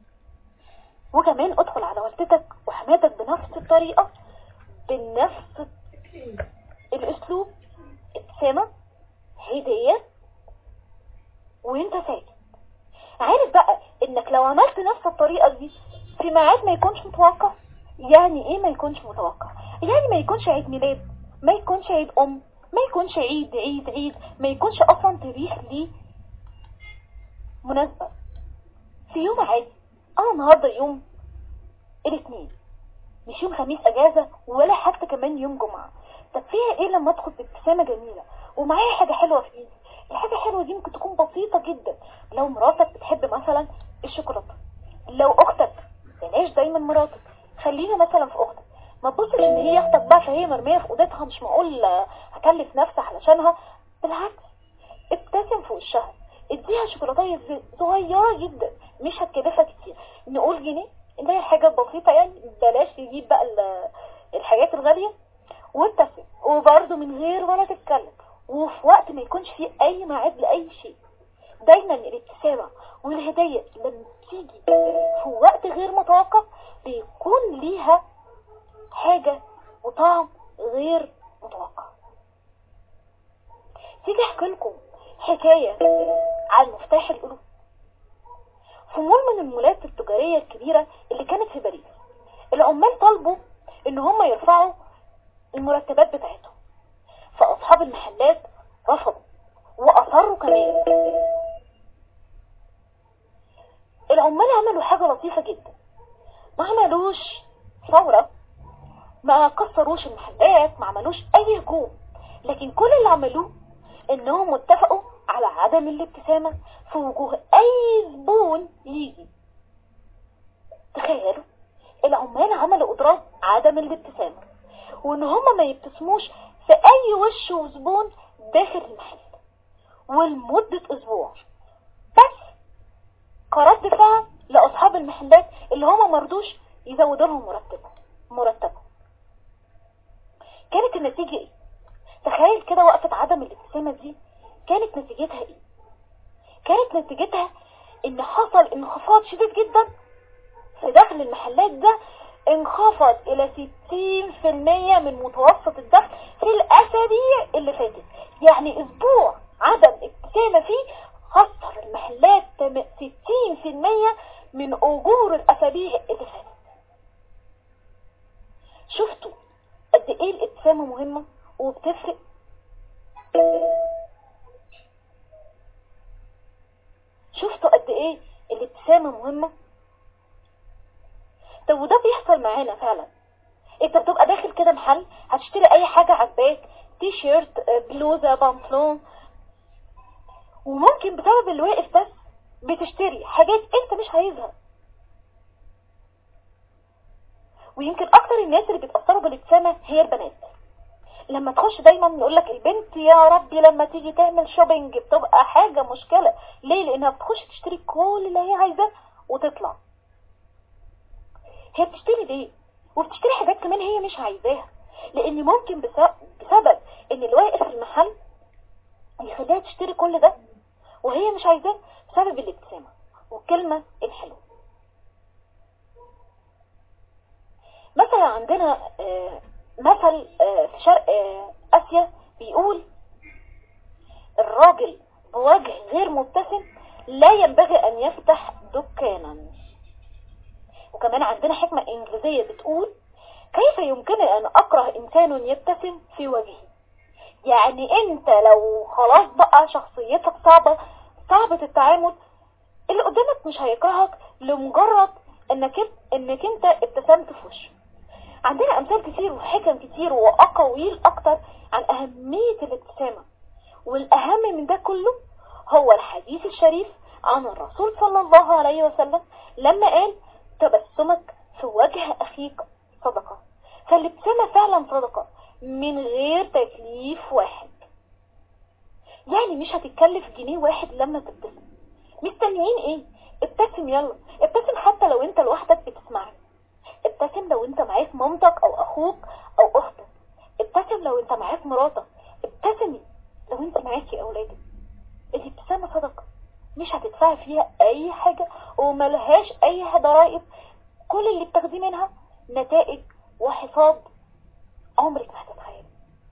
وكمان ادخل على والدتك وحماتك بنفس الطريقة بنفس الاسلوب ابتسامة هدية وانت ساكت عارف بقى انك لو عملت نفس الطريقة دي في ميعاد ما يكونش متوقع يعني ايه ما يكونش متوقع يعني ما يكونش عيد ميلاد ما يكونش عيد ام ما يكونش عيد عيد عيد ما يكونش اصلا تاريخ ليه مناسبة في يوم عادي اه النهاردة يوم الاثنين مش يوم خميس اجازة ولا حتى كمان يوم جمعة طب فيها ايه لما ادخل بابتسامة جميلة ومعايا حاجة حلوة في ايدي الحاجة الحلوة دي ممكن تكون بسيطة جدا لو مراتك بتحب مثلا الشوكولاتة لو اختك بلاش دايما مراتك خلينا مثلا في اختك ما تبصش ان هي اختك بقى فهي مرمية في اوضتها مش معقول هكلف نفسي علشانها بالعكس ابتسم في وشها اديها شوكولاتايه صغيره جدا مش هتكلفها كتير نقول جنيه اللي هي حاجه بسيطه يعني بلاش تجيب بقى ال- الحاجات الغاليه وابتسم وبرضه من غير ولا تتكلم وفي وقت ما يكونش فيه اي ميعاد لاي شيء دايما الابتسامه والهديه لما تيجي في وقت غير متوقع بيكون ليها حاجه وطعم غير متوقع تيجي احكي لكم حكايه عن مفتاح القلوب في مول من المولات التجارية الكبيرة اللي كانت في باريس العمال طلبوا ان هم يرفعوا المرتبات بتاعتهم فاصحاب المحلات رفضوا واصروا كمان العمال عملوا حاجة لطيفة جدا ما عملوش ثورة ما كسروش المحلات ما عملوش اي هجوم لكن كل اللي عملوه انهم اتفقوا على عدم الابتسامة في وجوه اي زبون يجي تخيلوا العمال عملوا اضراب عدم الابتسامة وان هما ما يبتسموش في اي وش وزبون داخل المحل ولمدة اسبوع بس كرد فعل لاصحاب المحلات اللي هما مرضوش يزودوا لهم مرتبهم مرتبهم كانت النتيجة ايه تخيل كده وقفة عدم الابتسامة دي كانت نتيجتها ايه كانت نتيجتها ان حصل انخفاض شديد جدا في دخل المحلات ده انخفض الى 60% من متوسط الدخل في الاسابيع اللي فاتت يعني اسبوع عدم ابتسامة فيه خسر المحلات تم- 60% من اجور الاسابيع اللي فاتت شفتوا قد ايه الابتسامة مهمة وبتفرق شفتوا قد ايه الابتسامة مهمة طب وده بيحصل معانا فعلا انت بتبقى داخل كده محل هتشتري اي حاجة عجباك تي شيرت آه، بلوزة بنطلون وممكن بسبب اللي واقف بس بتشتري حاجات انت مش عايزها ويمكن اكتر الناس اللي بيتأثروا بالابتسامة هي البنات لما تخش دايما نقول لك البنت يا ربي لما تيجي تعمل شوبينج بتبقى حاجة مشكلة ليه لانها بتخش تشتري كل اللي هي عايزاه وتطلع هي بتشتري ليه وبتشتري حاجات كمان هي مش عايزاها لان ممكن بسبب, بسبب ان اللي واقف في المحل يخليها تشتري كل ده وهي مش عايزاه بسبب الابتسامة والكلمة الحلوة مثلا عندنا آه، مثل آه، في شرق آه، آسيا بيقول الراجل بوجه غير مبتسم لا ينبغي أن يفتح دكانا وكمان عندنا حكمة إنجليزية بتقول كيف يمكن أن أكره إنسان يبتسم في وجهي يعني أنت لو خلاص بقى شخصيتك صعبة صعبة التعامل اللي قدامك مش هيكرهك لمجرد انك انك انت ابتسمت في وشه عندنا امثال كتير وحكم كتير واقاويل اكتر عن اهمية الابتسامة والاهم من ده كله هو الحديث الشريف عن الرسول صلى الله عليه وسلم لما قال تبسمك في وجه اخيك صدقة فالابتسامة فعلا صدقة من غير تكليف واحد يعني مش هتتكلف جنيه واحد لما تبتسم مستنيين ايه ابتسم يلا ابتسم حتى لو انت لوحدك بتسمعني ابتسم لو انت معاك مامتك او اخوك او اختك ابتسم لو انت معاك مراتك ابتسمي لو انت معاكي اولادك الابتسامة صدقة مش هتدفعي فيها اي حاجة وملهاش اي ضرائب كل اللي بتاخديه منها نتائج وحفاظ عمرك ما هتتخيل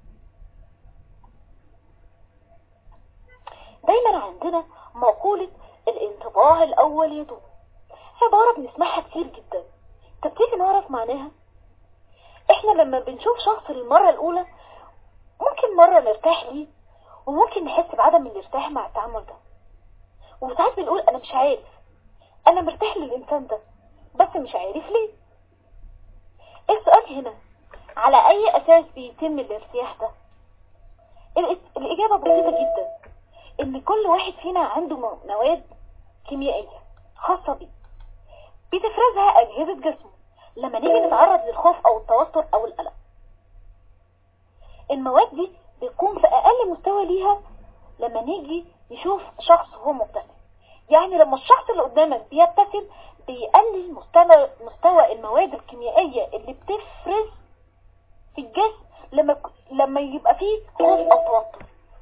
دايما عندنا مقولة الانطباع الاول يدوم عبارة بنسمعها كتير جدا طب تيجي نعرف معناها احنا لما بنشوف شخص للمرة الاولى ممكن مرة نرتاح ليه وممكن نحس بعدم الارتاح مع التعامل ده وساعات بنقول انا مش عارف انا مرتاح للانسان ده بس مش عارف ليه السؤال هنا على اي اساس بيتم الارتياح ده الإس- الاجابة بسيطة جدا ان كل واحد فينا عنده مو- مواد كيميائية خاصة بيه بتفرزها اجهزة جسمه لما نيجي نتعرض للخوف او التوتر او القلق المواد دي بيكون في اقل مستوى ليها لما نيجي نشوف شخص هو مبتسم يعني لما الشخص اللي قدامك بيبتسم بيقلل مستوى مستوى المواد الكيميائية اللي بتفرز في الجسم لما لما يبقى فيه خوف او توتر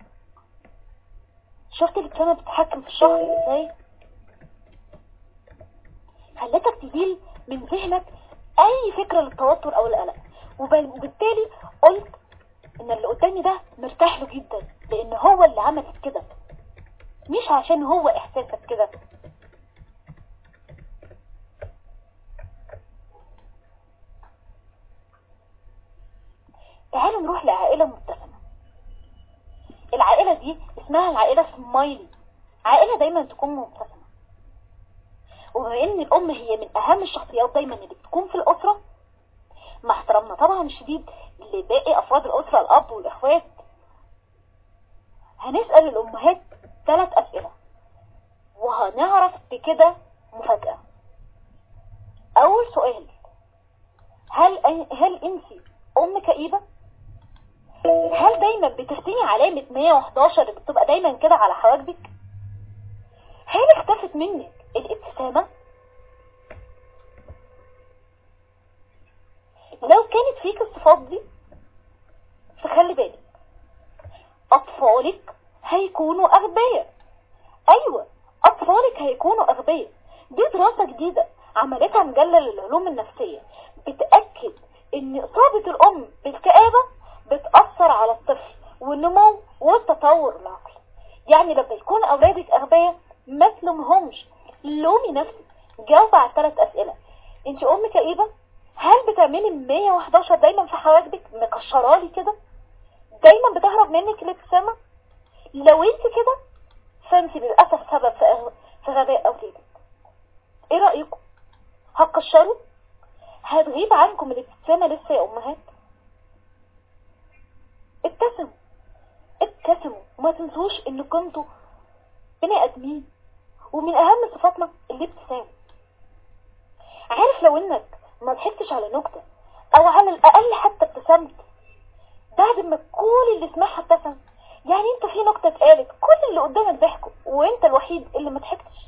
شفت الابتسامة بتتحكم في الشخص ازاي خلتك تزيل من ذهنك اي فكرة للتوتر او القلق وب- وبالتالي قلت ان اللي قدامي ده مرتاح له جدا لان هو اللي عمل كده مش عشان هو احساسك كده تعالوا نروح لعائلة مبتسمة العائلة دي اسمها العائلة سمايلي عائلة دايما تكون مبتسمة وبما ان الام هي من اهم الشخصيات دايما اللي بتكون في الاسرة مع احترامنا طبعا الشديد لباقي افراد الاسرة الاب والاخوات هنسأل الامهات ثلاث اسئلة وهنعرف بكده مفاجأة اول سؤال هل هل انت ام كئيبة هل دايما بترسمي علامة 111 اللي بتبقى دايما كده على حواجبك هل اختفت منك الابتسامة لو كانت فيك الصفات دي فخلي بالك اطفالك هيكونوا اغبياء ايوه اطفالك هيكونوا اغبياء دي دراسة جديدة عملتها مجلة للعلوم النفسية بتأكد ان اصابة الام بالكآبة بتأثر على الطفل والنمو والتطور العقلي يعني لما يكون اولادك اغبياء ما تلومهمش لومي نفسك جاوب على ثلاث اسئلة انت ام كئيبة هل بتعملي 111 دايما في حواجبك مكشرالي كده دايما بتهرب منك الابتسامة لو انت كده فانت للأسف سبب في أغ- في غباء اولادك ايه رأيكم هتكشروا هتغيب عنكم الابتسامة لسه يا امهات ابتسموا ابتسموا وما تنسوش ان كنتوا بني ادمين ومن اهم صفاتنا الابتسام عارف لو انك ما ضحكتش على نكتة او على الاقل حتى ابتسمت بعد ما كل اللي سمعها ابتسم يعني انت في نكتة اتقالت كل اللي قدامك ضحكوا وانت الوحيد اللي ما ضحكتش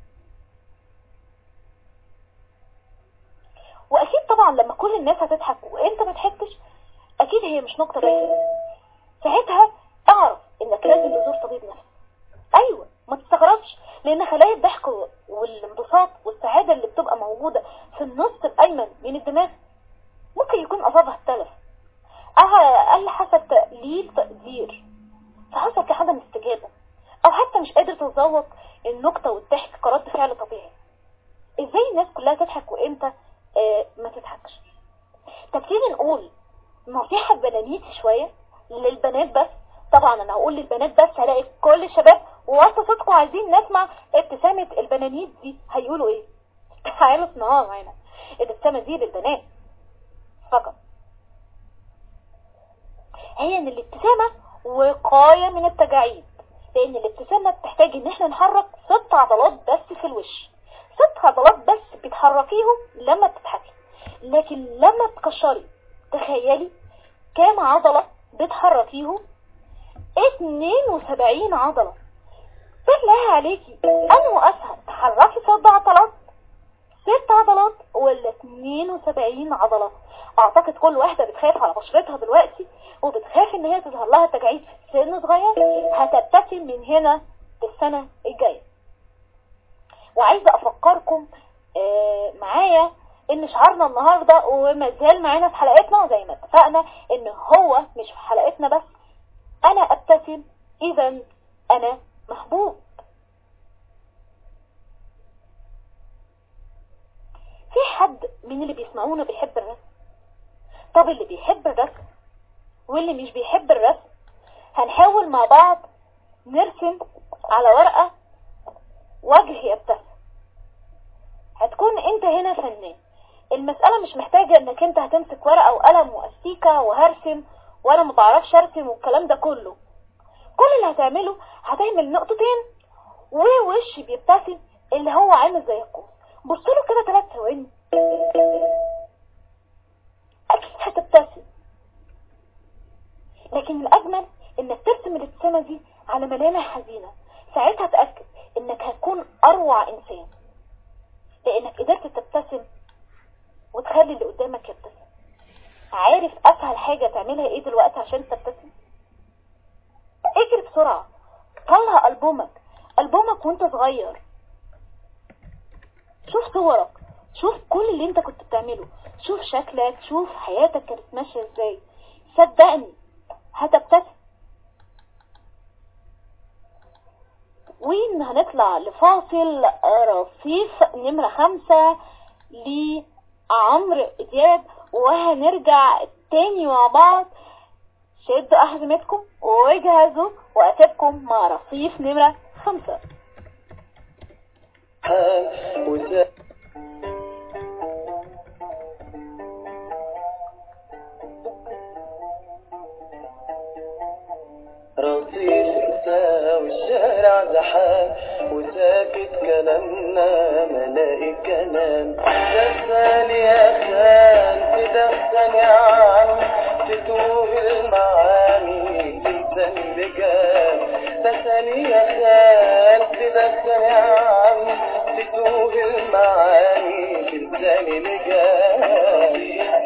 واكيد طبعا لما كل الناس هتضحك وانت ما ضحكتش اكيد هي مش نكتة بس ساعتها اعرف انك لازم تزور طبيب نفسي ايوه ما تستغربش لان خلايا الضحك والانبساط والسعادة اللي بتبقى موجودة في النص الايمن من الدماغ ممكن يكون اصابها التلف او على الاقل حسب تقليل تقدير فحصل كعدم استجابة او حتى مش قادر تتذوق النكتة والضحك كرد فعل طبيعي ازاي الناس كلها تضحك وانت آه ما تضحكش طب تيجي نقول نصيحة بنانيتي شوية للبنات بس طبعا انا هقول للبنات بس هلاقي كل الشباب ووسط صوتكم عايزين نسمع ابتسامة البنانيت دي هيقولوا ايه تعالوا اسمعوها معانا الابتسامة دي للبنات فقط هي ان الابتسامة وقاية من التجاعيد لان الابتسامة بتحتاج ان احنا نحرك ست عضلات بس في الوش ست عضلات بس بتحركيهم لما بتضحكي لكن لما تكشري تخيلي كام عضلة بتحركيهم 72 عضلة بالله عليكي انه اسهل تحركي ست عضلات ست عضلات ولا 72 عضلة اعتقد كل واحدة بتخاف على بشرتها دلوقتي وبتخاف ان هي تظهر لها تجاعيد في سن صغير هتبتسم من هنا للسنة الجاية وعايزة افكركم آه معايا ان شعارنا النهاردة وما زال معانا في حلقتنا زي ما اتفقنا ان هو مش في حلقتنا بس انا ابتسم اذا انا محبوب في حد من اللي بيسمعونا بيحب الرسم طب اللي بيحب الرسم واللي مش بيحب الرسم هنحاول مع بعض نرسم على ورقة وجه يبتسم هتكون انت هنا فنان المسألة مش محتاجة انك انت هتمسك ورقة وقلم واستيكة وهرسم وانا ما بعرفش ارسم والكلام ده كله كل اللي هتعمله هتعمل نقطتين ووش بيبتسم اللي هو عامل زي القوس بصله كده ثلاث ثواني اكيد هتبتسم لكن الاجمل انك ترسم الابتسامة دي على ملامح حزينة ساعتها تأكد انك هتكون اروع انسان لانك قدرت تبتسم وتخلي اللي قدامك يبتسم عارف اسهل حاجة تعملها ايه دلوقتي عشان تبتسم اجري بسرعة طلع البومك البومك وانت صغير شوف صورك شوف كل اللي انت كنت بتعمله شوف شكلك شوف حياتك كانت ماشية ازاي صدقني هتبتسم وين هنطلع لفاصل رصيف نمرة خمسة لعمرو دياب وهنرجع تاني مع بعض شدوا أحزمتكم وجهزوا وأتبكم مع رصيف نمرة خمسة وت- رصيف انسى والشارع زحام وساكت كلامنا ملاقي كلام دخل يا خان تدخل يا عم تتوه المعاني تنسى بجام دخل يا خان تدخل يا عم تتوه المعاني تنسى بجام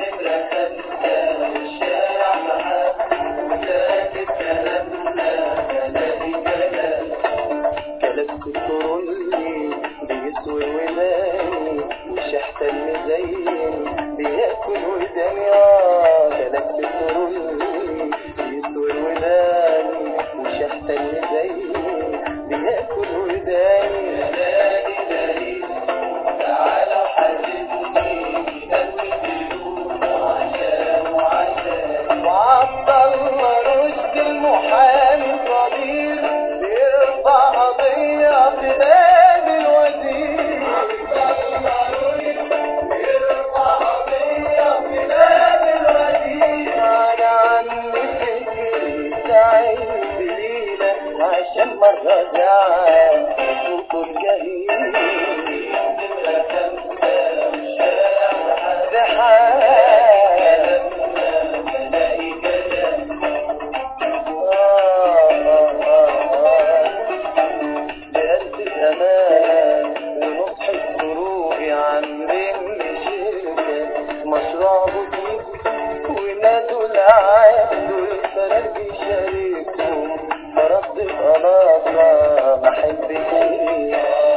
الشارع زحام وساكت كلامنا ملاقي كلام كلبس الترولي بيسوي وداني وشحت المزين بياكل وداني اه كلبس الترولي بيسوي وداني وشحت المزين بياكل وداني ملاقي دليل تعالى حاسبني نوي بدون عشان وعشان وعبد الله رشد المحامي صغير بيرفع قضية في باب الوزير عبد الله رشد بيرفع قضية في باب الوزير أنا عمي فكري سعيد بليلة عشان مرة زعل صوته الجهيل بقلب الأمان ونصح الفروق عن بين شركة مشروع بوتيك ونادوا العاب دول فرق يشاركهم فرد القلاصة ما حبتني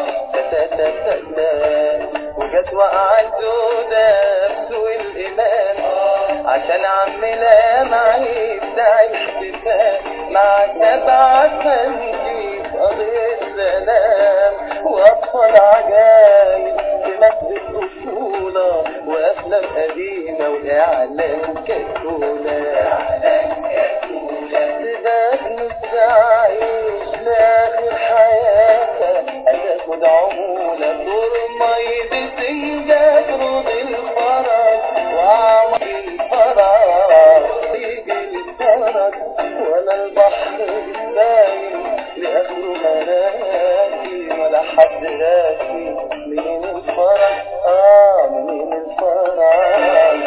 تتتتتا وجت وقع الدودة في سوق الإيمان عشان عم لا معي بتاع الاحتفال مع سبعة سنتي في قضية سلام وأطفال عجايب في مجد الطفولة وأفلام قديمة وإعلان كتولة سباق نص عيش لآخر حياتك هتاخد عمولة دور مية بتنجاب رود الفرج وعمر الفرج يجي الفرج ولا البحر باين لآخره مراكي ولا حد راكي منين الفرج اه منين الفرج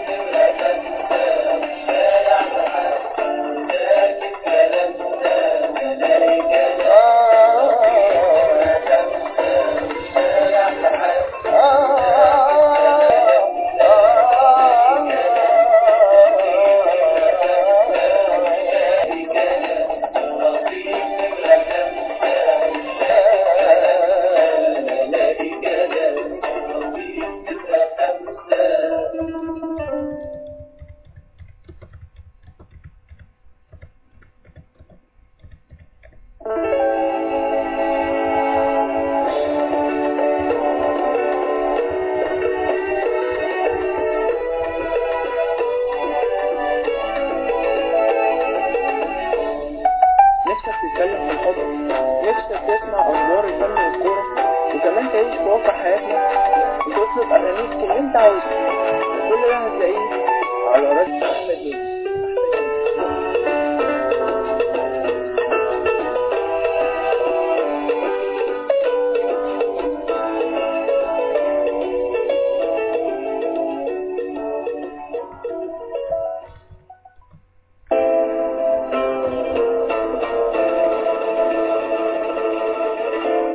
نفسك تتكلم في الحب نفسك تسمع اخبار الفن والكوره وكمان تعيش في واقع حياتنا وتطلب اغانيك اللي انت عاوزها كل ده هتلاقيه على راديو احمد نجم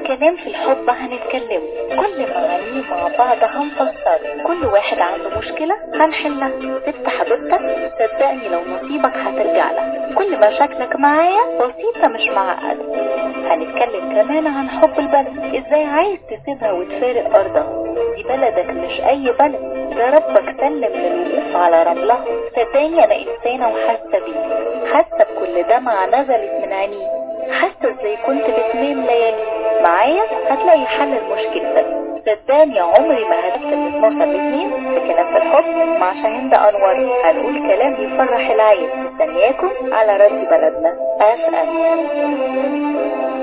كلام في الحب هنتكلم كل معانيه مع بعض هنفسر كل واحد عنده مشكلة هنحلها ست حبيبتك صدقني لو نصيبك هترجع لها كل مشاكلك معايا بسيطة مش معقدة هنتكلم كمان عن حب البلد ازاي عايز تسيبها وتفارق ارضها دي بلدك مش اي بلد ده ربك سلم للوقوف على رملها صدقني انا انسانة وحاسة بيه حاسة بكل دمعة نزلت من عينيه حاسة ازاي كنت بتنام ليالي معايا هتلاقي حل لمشكلتك صدقني عمري ما هتكتب 12 الاثنين في كلام في الحب مع شاهين انور هنقول كلام يفرح العين مستنياكم على راديو بلدنا اف ام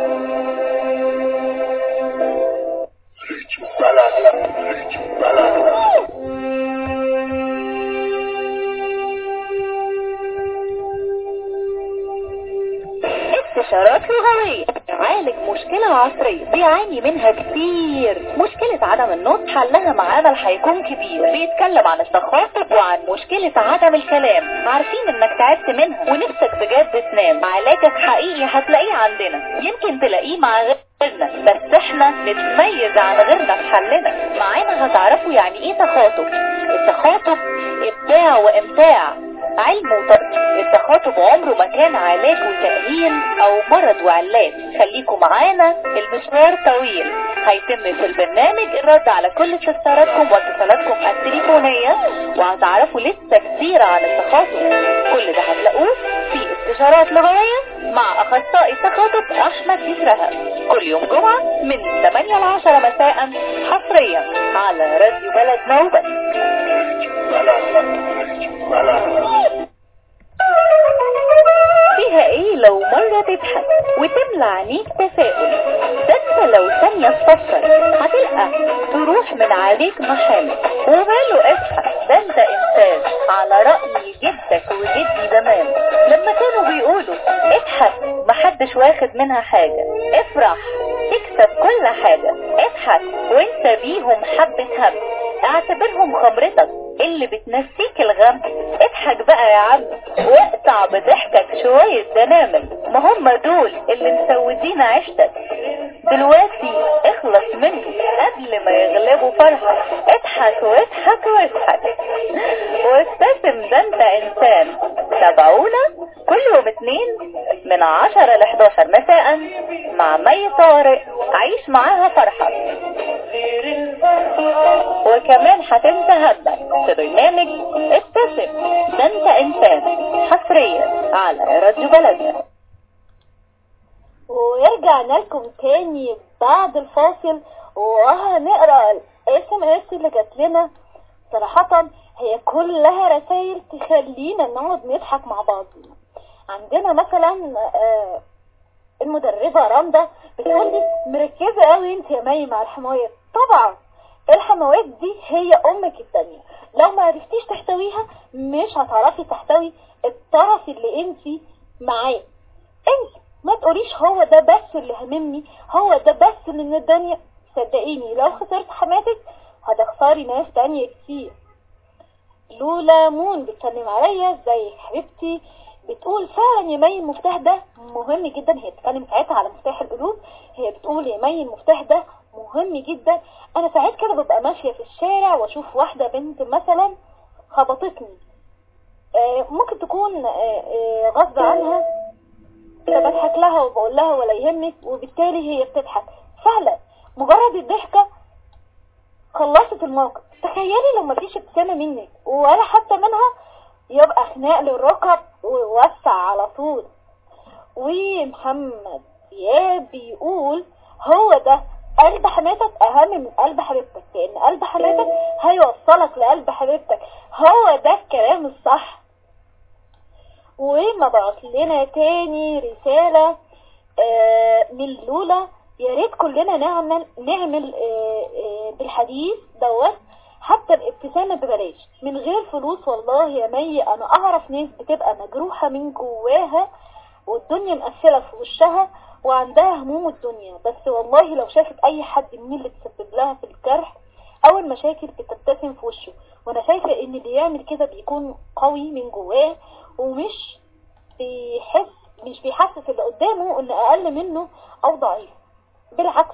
استشارات لغوية عالج مشكلة عصرية بيعاني منها كتير مشكلة عدم النطق حلها مع امل هيكون كبير بيتكلم عن التخاطب وعن مشكلة عدم الكلام عارفين انك تعبت منها ونفسك بجد تنام علاجك حقيقي هتلاقيه عندنا يمكن تلاقيه مع غيرنا بس احنا نتميز عن غيرنا في حلنا معانا هتعرفوا يعني ايه تخاطب التخاطب ابداع وامتاع علم وترك التخاطب عمره ما كان علاج وتأهيل او مرض وعلاج خليكم معانا المشوار طويل هيتم في البرنامج الرد على كل استفساراتكم واتصالاتكم التليفونية وهتعرفوا لسه كتير عن التخاطب كل ده هتلاقوه في استشارات لغوية مع اخصائي التخاطب احمد يسرها كل يوم جمعة من 8 ل 10 مساء حصريا على راديو بلد نوبة فيها ايه لو مرة تضحك وتملى عينيك تفاؤل ده انت لو ثانية تفكر هتلقى تروح من عليك محامل وماله اضحك ده انت انسان على رأي جدك وجدي زمان لما كانوا بيقولوا اضحك محدش واخد منها حاجة افرح تكسب كل حاجة اضحك وانت بيهم حبة هم اعتبرهم خمرتك اللي بتنسيك الغم اضحك بقى يا عم واقطع بضحكك شوية دنامل ما هم دول اللي مسودين عيشتك دلوقتي اخلص منه قبل ما يغلبوا فرحك اضحك واضحك واضحك وابتسم ده انت انسان تابعونا كل يوم اتنين من عشرة ل 11 مساء مع مي طارق عيش معاها فرحة وكمان هتنسى همك في برنامج ابتسم ده انت انسان حصريا على راديو بلدنا ورجعنا لكم تاني بعد الفاصل وهنقرا الاس ام اس اللي جات لنا صراحة هي كلها رسائل تخلينا نقعد نضحك مع بعضنا عندنا مثلا آه المدربة رندا بتقول لي مركزة قوي انت يا مي مع الحماية طبعا الحموات دي هي امك التانية لو ما عرفتيش تحتويها مش هتعرفي تحتوي الطرف اللي انت معاه انت ما تقوليش هو ده بس اللي هممني هو ده بس اللي من الدنيا صدقيني لو خسرت حماتك هتخسري ناس تانية كتير لولا مون بتكلم عليا ازيك حبيبتي بتقول فعلا يا مي المفتاح ده مهم جدا هي بتتكلم ساعتها على مفتاح القلوب هي بتقول يا مي المفتاح ده مهم جدا انا ساعات كده ببقى ماشية في الشارع واشوف واحدة بنت مثلا خبطتني آه ممكن تكون آه آه غصب عنها فبضحك لها وبقول لها ولا يهمك وبالتالي هي بتضحك فعلا مجرد الضحكة خلصت الموقف تخيلي لو مفيش ابتسامة منك ولا حتى منها يبقى خناق للركب ووسع على طول ومحمد دياب بيقول هو ده قلب حماتك اهم من قلب حبيبتك لان قلب حماتك هيوصلك لقلب حبيبتك هو ده الكلام الصح وما بعت لنا تاني رسالة آه من لولا يا ريت كلنا نعمل نعمل آه آه بالحديث دوت حتى الابتسامة ببلاش من غير فلوس والله يا مي انا اعرف ناس بتبقى مجروحة من جواها والدنيا مقفلة في وشها وعندها هموم الدنيا بس والله لو شافت اي حد من اللي تسبب لها في الجرح او المشاكل بتبتسم في وشه وانا شايفة ان اللي يعمل كده بيكون قوي من جواه ومش بيحس مش بيحسس اللي قدامه ان اقل منه او ضعيف بالعكس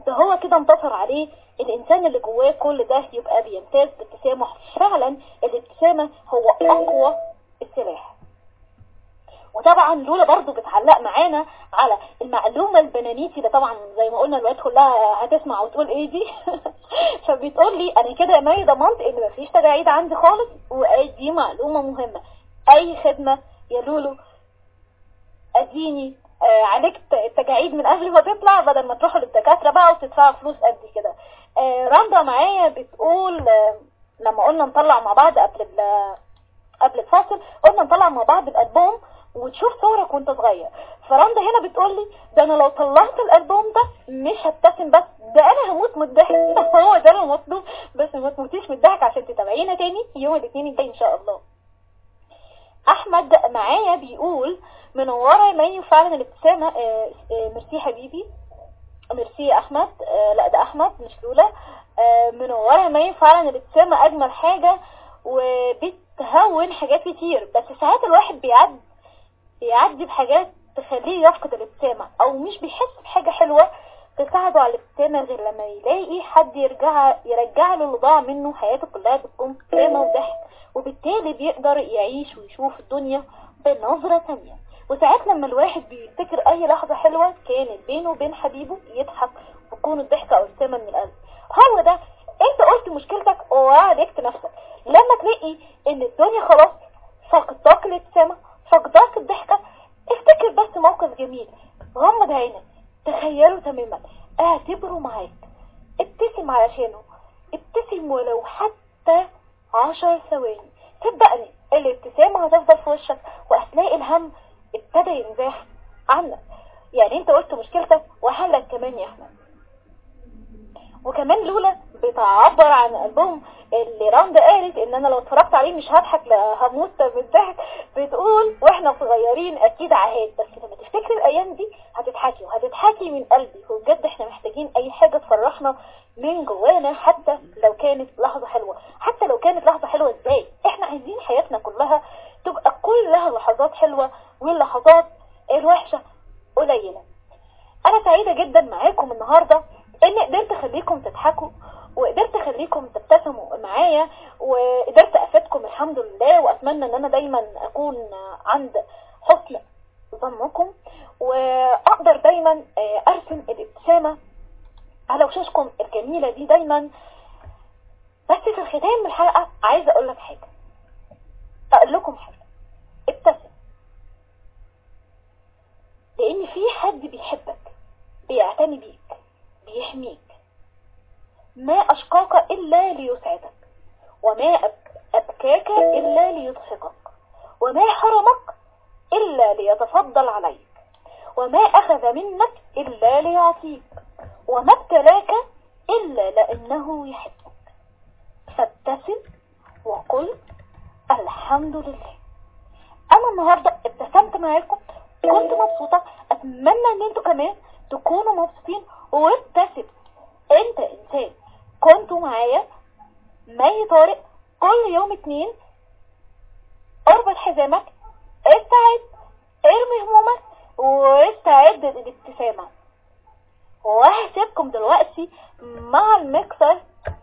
ده هو كده انتصر عليه الانسان اللي جواه كل ده يبقى بيمتاز بابتسامه فعلا الابتسامة هو اقوى السلاح وطبعا لولا برضو بتعلق معانا على المعلومة البنانيتي ده طبعا زي ما قلنا الوقت كلها هتسمع وتقول ايه دي فبتقول لي انا كده يا مي ضمنت ان مفيش تجاعيد عندي خالص ودي معلومة مهمة اي خدمة يا لولو اديني آه عليك التجاعيد من قبل ما تطلع بدل ما تروحوا للدكاترة بقى وتدفعوا فلوس قد كده آه رندا معايا بتقول آه لما قلنا نطلع مع بعض قبل قبل الفاصل قلنا نطلع مع بعض الالبوم وتشوف صورك وانت صغير فرندا هنا بتقول لي ده انا لو طلعت الالبوم ده مش هبتسم بس ده انا هموت من الضحك هو ده المطلوب بس ما تموتيش من الضحك عشان تتابعينا تاني يوم الاثنين الجاي ان شاء الله احمد معايا بيقول منوره يا مي فعلا الابتسامه آه آه ميرسي حبيبي ميرسي يا احمد آه لا ده احمد مش لولا آه منوره يا مي فعلا الابتسامه اجمل حاجه وبتهون حاجات كتير بس ساعات الواحد بيعدي بيعدي بحاجات تخليه يفقد الابتسامة او مش بيحس بحاجة حلوة تساعده على الابتسامة غير لما يلاقي حد يرجع يرجع له اللي ضاع منه حياته كلها بتكون ابتسامة وضحك وبالتالي بيقدر يعيش ويشوف الدنيا بنظرة تانية وساعات لما الواحد بيفتكر اي لحظة حلوة كانت بينه وبين حبيبه يضحك وتكون الضحكة او ابتسامة من القلب هو ده انت قلت مشكلتك وعالجت نفسك لما تلاقي ان الدنيا خلاص فقدتك الابتسامة فقدتك الضحكة افتكر بس موقف جميل غمض عينك تخيله تماما اعتبره معاك ابتسم علشانه ابتسم ولو حتى عشر ثواني صدقني الابتسامة هتفضل في وشك وهتلاقي الهم ابتدى ينزاح عنك يعني انت قلت مشكلتك وحلك كمان يا احمد وكمان لولا بتعبر عن ألبوم اللي راندا قالت ان انا لو اتفرجت عليه مش هضحك لا هموت من الضحك بتقول واحنا صغيرين اكيد عهاد بس لما تفتكري الايام دي هتضحكي وهتضحكي من قلبي وبجد احنا محتاجين اي حاجة تفرحنا من جوانا حتى لو كانت لحظة حلوة حتى لو كانت لحظة حلوة ازاي احنا عايزين حياتنا كلها تبقى كلها لحظات حلوة واللحظات الوحشة قليلة انا سعيدة جدا معاكم النهاردة اني قدرت اخليكم تضحكوا وقدرت اخليكم تبتسموا معايا وقدرت افيدكم الحمد لله واتمنى ان انا دايما اكون عند حسن ظنكم واقدر دايما ارسم الابتسامة على وشوشكم الجميلة دي دايما بس في الختام من الحلقة عايزة اقول لك حاجة اقول لكم حاجة ابتسم لان في حد بيحبك بيعتني بيك بيحميك ما أشقاك إلا ليسعدك وما أبكاك إلا ليضحكك وما حرمك إلا ليتفضل عليك وما أخذ منك إلا ليعطيك وما ابتلاك إلا لأنه يحبك فابتسم وقل الحمد لله أنا النهاردة ابتسمت معاكم كنت مبسوطة أتمنى أن انتوا كمان تكونوا مبسوطين وابتسم انت انسان كنتوا معايا مي طارق كل يوم اتنين اربط حزامك استعد ارمي همومك واستعد للابتسامة وهسيبكم دلوقتي مع المكسر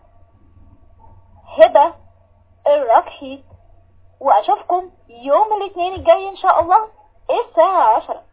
هبة الركحي واشوفكم يوم الاثنين الجاي ان شاء الله الساعة عشرة